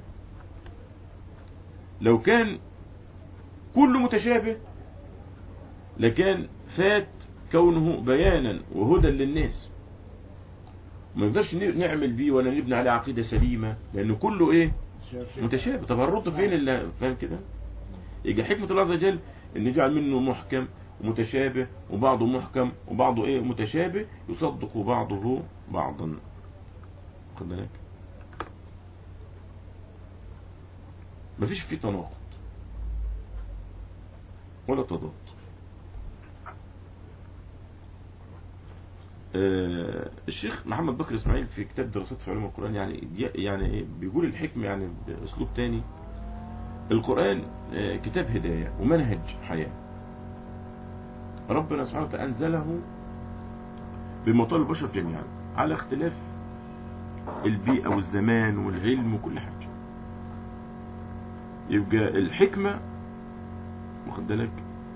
لو كان كله متشابه لكان فات كونه بيانا وهدى للناس ما نقدرش ن- نعمل بيه ولا نبني عليه عقيدة سليمة لأنه كله إيه متشابه طب هنرد فين اللي فاهم كده يجي حكمة الله عز وجل ان يجعل منه محكم ومتشابه وبعضه محكم وبعضه ايه متشابه يصدق بعضه بعضا خد بالك مفيش فيه تناقض ولا تضاد آه، الشيخ محمد بكر اسماعيل في كتاب دراسات في علوم القرآن يعني يعني إيه؟ بيقول الحكمة يعني بأسلوب تاني القرآن آه، كتاب هداية ومنهج حياة ربنا سبحانه وتعالى أنزله بمطال البشر جميعا على اختلاف البيئة والزمان والعلم وكل حاجة يبقى الحكمة واخد بالك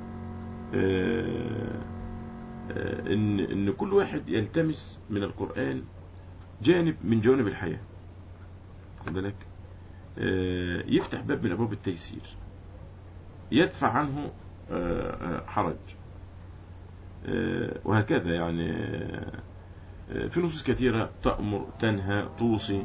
آه، آه، ان ان كل واحد يلتمس من القرآن جانب من جوانب الحياة واخد بالك آه، يفتح باب من ابواب التيسير يدفع عنه آه، آه، حرج آه، وهكذا يعني آه، آه، في نصوص كثيرة تأمر تنهى توصي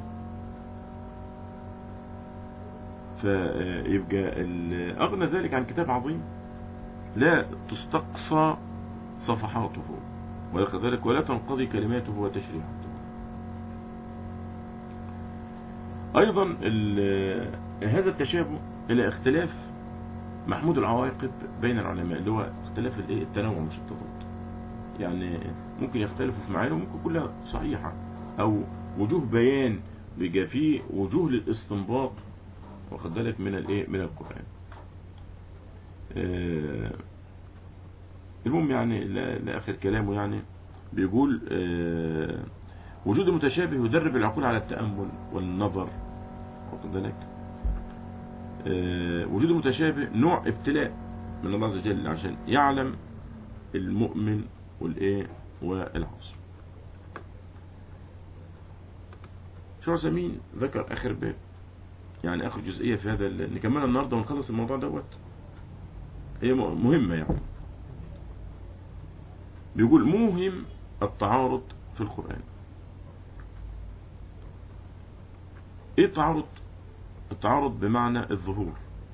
فيبقى ال- أغنى ذلك عن كتاب عظيم لا تستقصى صفحاته وكذلك ولا تنقضي كلماته وتشريحاته أيضا ال- هذا التشابه إلى اختلاف محمود العواقب بين العلماء اللي هو اختلاف الايه التنوع مش التضاد يعني ممكن يختلفوا في معاني وممكن كلها صحيحة أو وجوه بيان بيبقى فيه وجوه للاستنباط واخد بالك من الايه من القرآن آه، المهم يعني لا- لآخر كلامه يعني بيقول آه، وجود المتشابه يدرب العقول على التأمل والنظر واخد بالك آه، وجود المتشابه نوع ابتلاء من الله عز وجل عشان يعلم المؤمن والايه والعاصي شو عثيمين ذكر اخر باب يعني اخر جزئيه في هذا ال- نكملها النهارده ونخلص الموضوع دوت هي م- مهمه يعني بيقول موهم التعارض في القرآن ايه التعارض التعارض بمعنى الظهور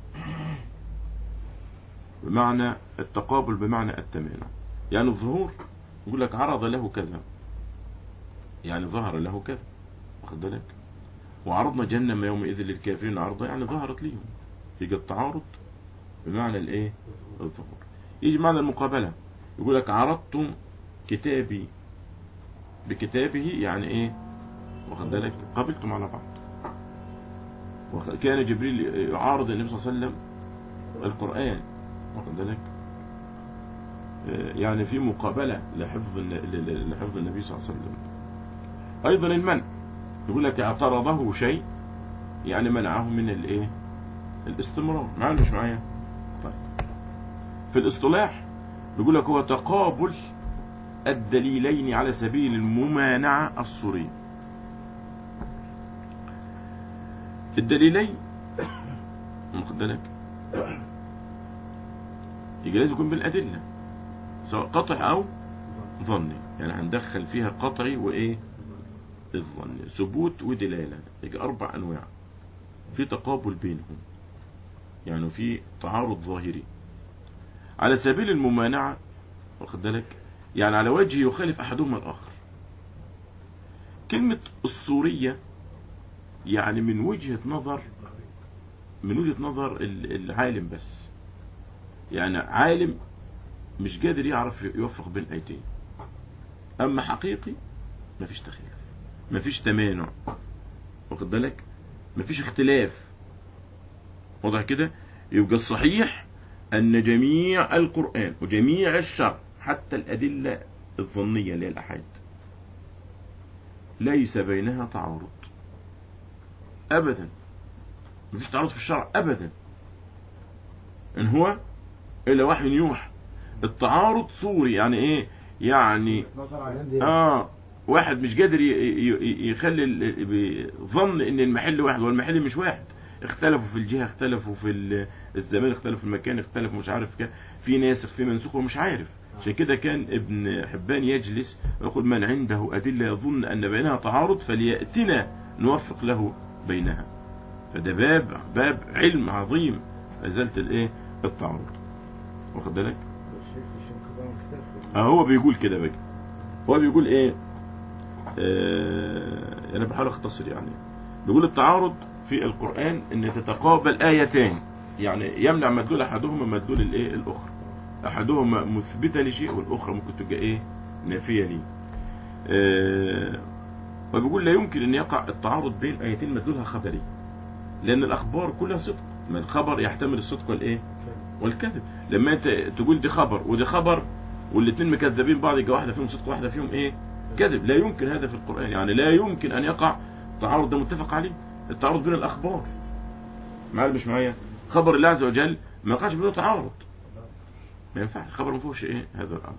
بمعنى التقابل بمعنى التمانع يعني الظهور يقول لك عرض له كذا يعني ظهر له كذا واخد بالك وعرضنا جهنم يومئذ للكافرين عرضا يعني ظهرت ليهم يجي التعارض بمعنى الايه الظهور يجي معنى المقابلة يقول لك عرضت كتابي بكتابه يعني ايه واخد بالك قابلتم على بعض وخ- كان جبريل يعارض النبي صلى الله عليه وسلم القرآن واخد بالك آه، يعني في مقابلة لحفظ الن- ل- ل- لحفظ النبي صلى الله عليه وسلم أيضا المنع يقول لك اعترضه شيء يعني منعه من الايه الاستمرار معايا ولا مش معايا طيب في الاصطلاح بيقول لك هو تقابل الدليلين على سبيل الممانعة الصورية الدليلين واخد بالك يبقى لازم يكون بالأدلة سواء قطع أو ظني يعني هندخل فيها قطعي وإيه الظن ثبوت ودلالة يبقى أربع أنواع في تقابل بينهم يعني في تعارض ظاهري على سبيل الممانعة واخد بالك يعني على وجه يخالف أحدهما الآخر كلمة الصورية يعني من وجهة نظر من وجهة نظر ال- العالم بس يعني عالم مش قادر يعرف يوفق بين آيتين أما حقيقي مفيش تخلاف مفيش تمانع واخد بالك مفيش اختلاف واضح كده يبقى الصحيح أن جميع القرآن وجميع الشرع حتى الأدلة الظنية اللي هي الأحاد ليس بينها تعارض أبدا مفيش تعارض في الشرع أبدا إن هو إلا وحي يوحى التعارض صوري يعني إيه يعني نظر على عندي اه واحد مش قادر ي- ي- ي- يخلي ال- بي- ظن ان المحل واحد والمحل مش واحد اختلفوا في الجهه اختلفوا في ال- الزمان اختلفوا في المكان اختلفوا مش عارف كده في ناسخ في منسوخ ومش عارف عشان كده كان ابن حبان يجلس ويقول من عنده ادله يظن ان بينها تعارض فلياتنا نوفق له بينها فده باب باب علم عظيم ازاله الايه التعارض واخد بالك الشيخ الشيخ خضار كتاب اه هو بيقول كده بقى هو بيقول ايه آه انا بحاول اختصر يعني بيقول التعارض في القرآن ان تتقابل آيتان يعني يمنع مدلول احدهما مدلول الايه الاخرى احدهما مثبتة لشيء والاخرى ممكن تبقى ايه نافية ليه آه وبيقول لا يمكن ان يقع التعارض بين ايتين مدلولها خبري لان الاخبار كلها صدق ما الخبر يحتمل الصدق والايه والكذب لما انت تقول دي خبر ودي خبر والاثنين مكذبين بعض يبقى واحده فيهم صدق واحده فيهم ايه كذب لا يمكن هذا في القران يعني لا يمكن ان يقع تعارض ده متفق عليه التعارض بين الاخبار معايا مش معايا خبر الله عز وجل ما يقعش بينه تعارض ما ينفعش الخبر ما فيهوش ايه هذا الامر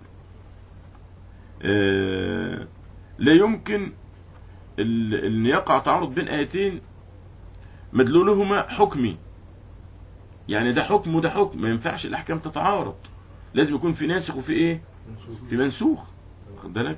آه لا يمكن ال- ان يقع تعارض بين ايتين مدلولهما حكمي يعني ده حكم وده حكم ما ينفعش الاحكام تتعارض لازم يكون في ناسخ وفي ايه في منسوخ واخد بالك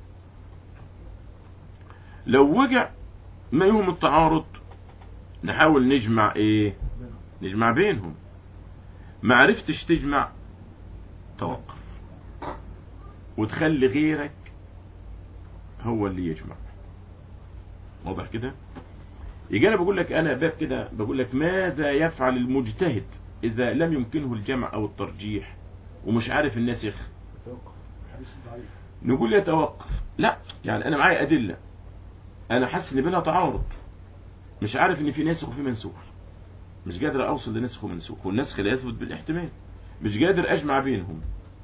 لو وجع ما يهم التعارض نحاول نجمع ايه نجمع بينهم ما عرفتش تجمع توقف وتخلي غيرك هو اللي يجمع واضح كده يجي انا بقول لك انا باب كده بقول لك ماذا يفعل المجتهد اذا لم يمكنه الجمع او الترجيح ومش عارف الناسخ حديث ضعيف نقول يتوقف لا يعني انا معايا ادله انا حاسس ان بينها تعارض مش عارف ان في ناسخ وفي منسوخ مش قادر اوصل لنسخ ومنسوخ والنسخ لا يثبت بالاحتمال مش قادر اجمع بينهم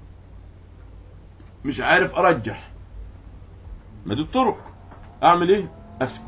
مش عارف ارجح ما دي الطرق اعمل ايه اسكت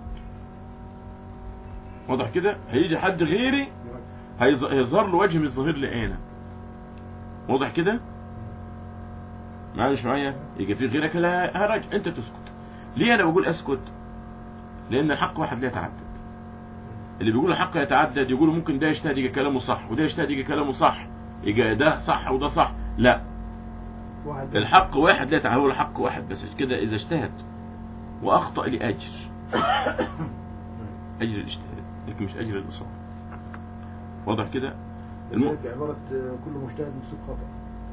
واضح كده هيجي حد غيري هيظ- هيظهر له وجه مش ظاهر لي انا واضح كده معايا مش معايا يجي في غيرك لا هرج انت تسكت ليه انا بقول اسكت لان الحق واحد لا يتعدد اللي بيقول الحق يتعدد يقولوا ممكن ده يجتهد يجي كلامه صح وده يجتهد يجي كلامه صح يجي ده صح وده صح لا واحد الحق واحد لا يتعدد هو الحق واحد بس كده اذا اجتهد واخطا لاجر اجر الاجتهاد لكن مش اجر الاصابه واضح كده الم... لذلك عبارة آه، كل مجتهد مصيب خطأ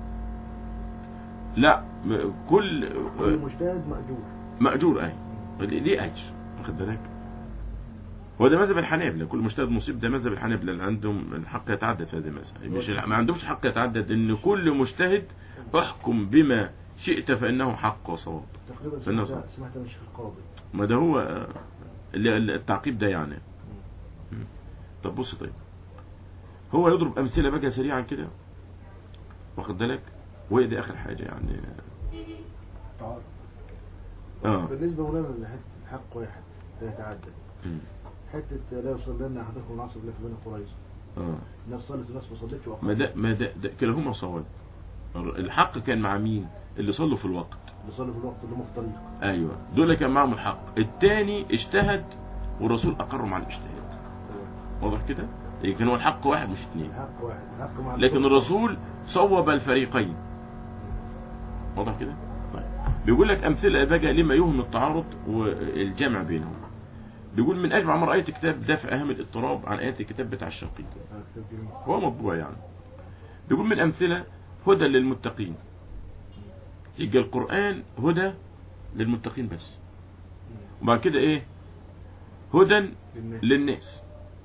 لا م- كل كل مجتهد مأجور مأجور اهي ليه اجر واخد بالك هو ده مذهب الحنابلة كل مجتهد مصيب ده مذهب الحنابلة اللي عندهم الحق يتعدد في هذه المسألة مش ما عندهمش حق يتعدد ان كل مجتهد احكم بما شئت فإنه حق وصواب تقريبا في النظر. سمعت سمعت من الشيخ القاضي ما ده هو آه، اللي اللي- التعقيب ده يعني طب بص طيب هو يضرب أمثلة بقى سريعا كده واخد بالك وهي دي آخر حاجة يعني تعارض اه بالنسبة لنا لحتة الحق واحد لا يتعدد مم. حتة لا يصل لنا أحدكم العصر إلا في بني قريظة اه الناس صلت وناس ما صلتش ما وأقاموا ده ما ده, ده كلاهما صواب الحق كان مع مين اللي صلوا في الوقت اللي صلوا في الوقت اللي هم في طريق ايوه دول كان معهم الحق الثاني اجتهد والرسول اقر مع الاجتهاد واضح كده إيه كان هو الحق واحد مش اثنين الحق واحد الحق مع لكن الرسول صوب الفريقين واضح كده طيب بيقول لك امثله بقى لما يوهم التعارض والجمع بينهم بيقول من اجمع ما رايت كتاب دفع اهم الاضطراب عن ايات الكتاب بتاع الشقيق هو مطبوع يعني بيقول من الأمثلة هدى للمتقين يبقى القرآن هدى للمتقين بس وبعد كده ايه هدى للناس. للناس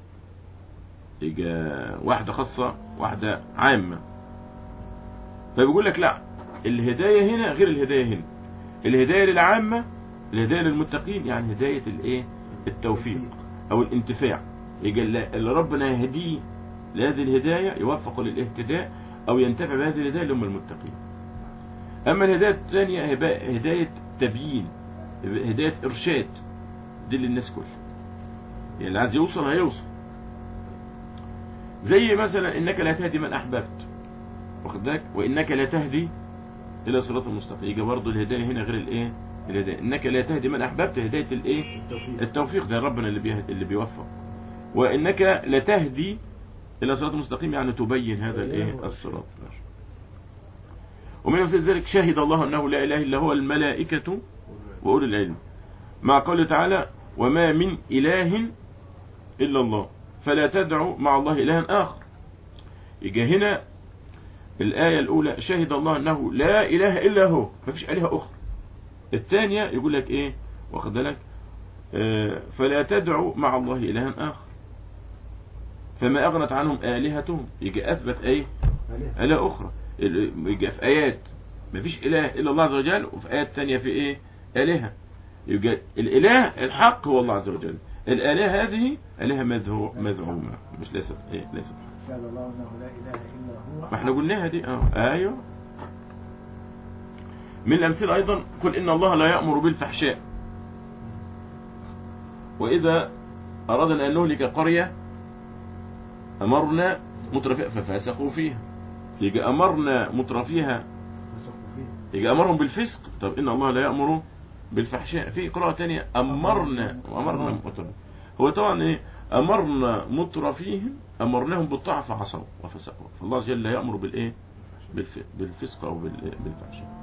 يبقى واحدة خاصة واحدة عامة فبيقول لك لا الهداية هنا غير الهداية هنا الهداية للعامة الهداية للمتقين يعني هداية الايه التوفيق او الانتفاع يبقى اللي اللي ربنا يهديه لهذه الهداية يوفق للاهتداء او ينتفع بهذه الهداية اللي هم المتقين اما الهداية الثانية هباء- هداية تبيين هداية ارشاد دي للناس كلها يعني اللي عايز يوصل هيوصل زي مثلا انك لا تهدي من احببت واخد بالك وانك لا تهدي الى صراط المستقيم يجي برضه الهدايه هنا غير الايه الهدايه انك لا تهدي من احببت هدايه الايه التوفيق التوفيق ده ربنا اللي بيه... اللي بيوفق وانك لتهدي الى صراط مستقيم يعني تبين هذا الايه الصراط ومن مثل ذلك شهد الله انه لا اله الا هو الملائكه واولي العلم مع قوله تعالى وما من اله الا الله فلا تدعوا مع الله الها اخر يجي هنا الايه الاولى شهد الله انه لا اله الا هو ما فيش الهه اخرى الثانيه يقول لك ايه واخد بالك آه، فلا تدعوا مع الله إلها آخر فما أغنت عنهم آلهتهم يجي أثبت أي عليها آلهة أخرى ال- يجي في آيات ما فيش إله إلا الله عز وجل وفي آيات تانية في إيه آلهة يبقى الإله الحق هو الله عز وجل الآلهة هذه آلهة مذهو- مزعومة مش ليست إيه ليست شهد الله انه لا اله الا هو ما احنا قلناها دي اه ايوه من الامثله ايضا قل ان الله لا يامر بالفحشاء واذا اردنا ان نهلك قريه امرنا مترفيها ففسقوا فيها يجي امرنا مترفيها فسقوا فيه يجي امرهم بالفسق طب ان الله لا يامر بالفحشاء في قراءه ثانيه امرنا وامرنا متر هو طبعا ايه امرنا مترفيهم امرناهم بالطاعه فعصوا وفسقوا فالله عز وجل لا يامر بالايه بالف- بالفسق او بال- بالفحشاء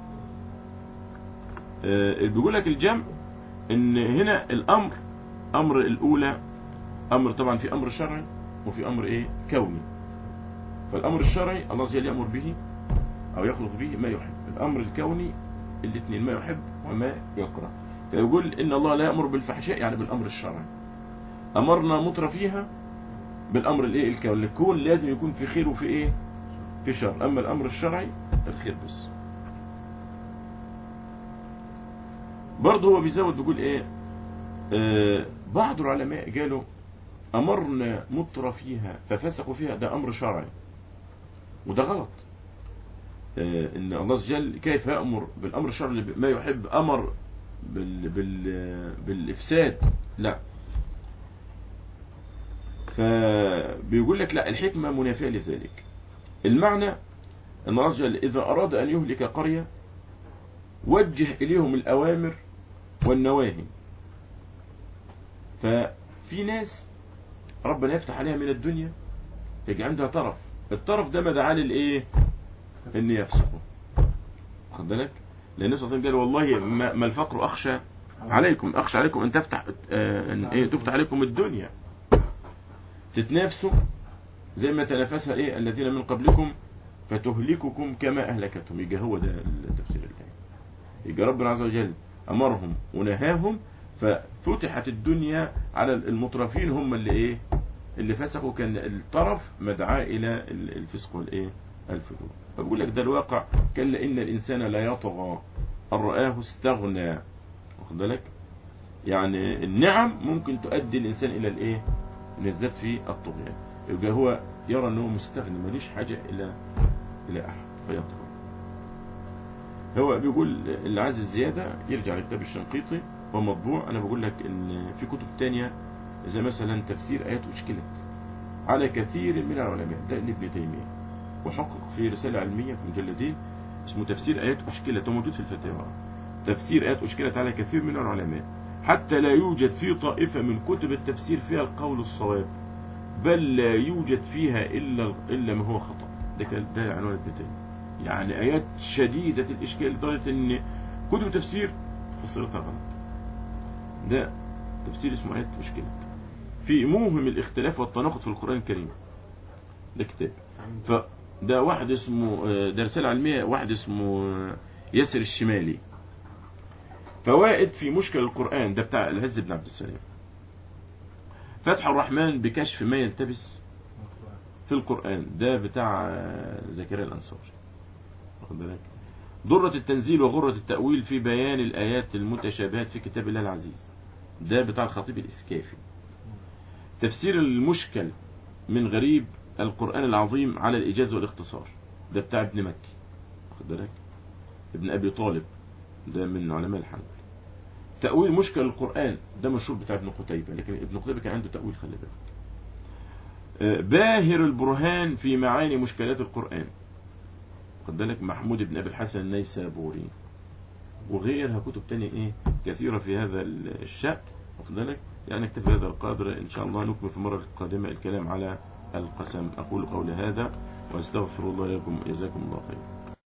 آه، بيقول لك الجمع ان هنا الامر امر الاولى امر طبعا في امر شرعي وفي امر ايه كوني فالامر الشرعي الله عز وجل يامر به او يخلق به ما يحب الامر الكوني الاثنين ما يحب وما يكره فيقول ان الله لا يامر بالفحشاء يعني بالامر الشرعي امرنا مطر فيها بالامر الايه الكوني الكون لازم يكون في خير وفي ايه في شر اما الامر الشرعي الخير بس برضه هو بيزود بيقول ايه آه بعض العلماء قالوا امرنا مطر فيها ففسقوا فيها ده امر شرعي وده غلط آه ان الله عز وجل كيف يامر بالامر الشرعي ما يحب امر بال بال بالافساد لا فبيقول لك لا الحكمه منافيه لذلك المعنى ان الله عز وجل اذا اراد ان يهلك قريه وجه اليهم الاوامر والنواهي ففي ناس ربنا يفتح عليها من الدنيا يجي عندها طرف الطرف ده مدعاه للايه ان يفسقوا خد بالك لان النبي صلى الله عليه وسلم قال والله ما ما الفقر اخشى عليكم اخشى عليكم ان تفتح آه، ان ايه تفتح عليكم الدنيا تتنافسوا زي ما تنافسها ايه الذين من قبلكم فتهلككم كما اهلكتهم يجي هو ده التفسير الايه يجي ربنا عز وجل امرهم ونهاهم ففتحت الدنيا على المترفين هم اللي ايه اللي فسقوا كان الطرف مدعاة الى الفسق والايه ألف دولار فبقول لك ده الواقع كلا إن الإنسان لا يطغى أن رآه استغنى واخد بالك يعني النعم ممكن تؤدي الإنسان إلى الإيه إنه يزداد في الطغيان يبقى هو يرى أنه مستغني ماليش حاجة إلى إلى أحد فيطغى هو بيقول اللي عايز الزيادة يرجع لكتاب الشنقيطي هو مطبوع أنا بقول لك إن في كتب تانية زي مثلا تفسير آيات أشكلت على كثير من العلماء ده لابن تيمية وحقق في رسالة علمية في مجلدين اسمه تفسير آيات أشكلت وموجود في الفتاوى تفسير آيات أشكلت على كثير من العلماء حتى لا يوجد في طائفة من كتب التفسير فيها القول الصواب بل لا يوجد فيها إلا إلا ما هو خطأ ده كان- ده عنوان ابن تيمية يعني آيات شديدة الإشكال لدرجة إن كتب تفسير فسرتها غلط ده تفسير اسمه آيات أشكلت في موهم الاختلاف والتناقض في القرآن الكريم ده كتاب فده واحد اسمه آه، ده رسالة علمية واحد اسمه آه، ياسر الشمالي فوائد في مشكل القرآن ده بتاع العز بن عبد السلام فتح الرحمن بكشف ما يلتبس في القرآن ده بتاع آه، زكريا الأنصاري واخد بالك ضرة التنزيل وغرة التأويل في بيان الآيات المتشابهات في كتاب الله العزيز ده بتاع الخطيب الإسكافي تفسير المشكل من غريب القرآن العظيم على الإيجاز والاختصار ده بتاع ابن مكي واخد بالك ابن أبي طالب ده من علماء الحنبل تأويل مشكل القرآن ده مشهور بتاع ابن قتيبة لكن ابن قتيبة كان عنده تأويل خلي بالك آه، باهر البرهان في معاني مشكلات القرآن خد بالك محمود بن أبي الحسن النيسابوري وغيرها كتب تانية ايه كثيرة في هذا الشأن واخد بالك يعني نكتفي بهذا القدر ان شاء الله نكمل في المرة القادمة الكلام على القسم اقول قولي هذا واستغفر الله لكم جزاكم الله خير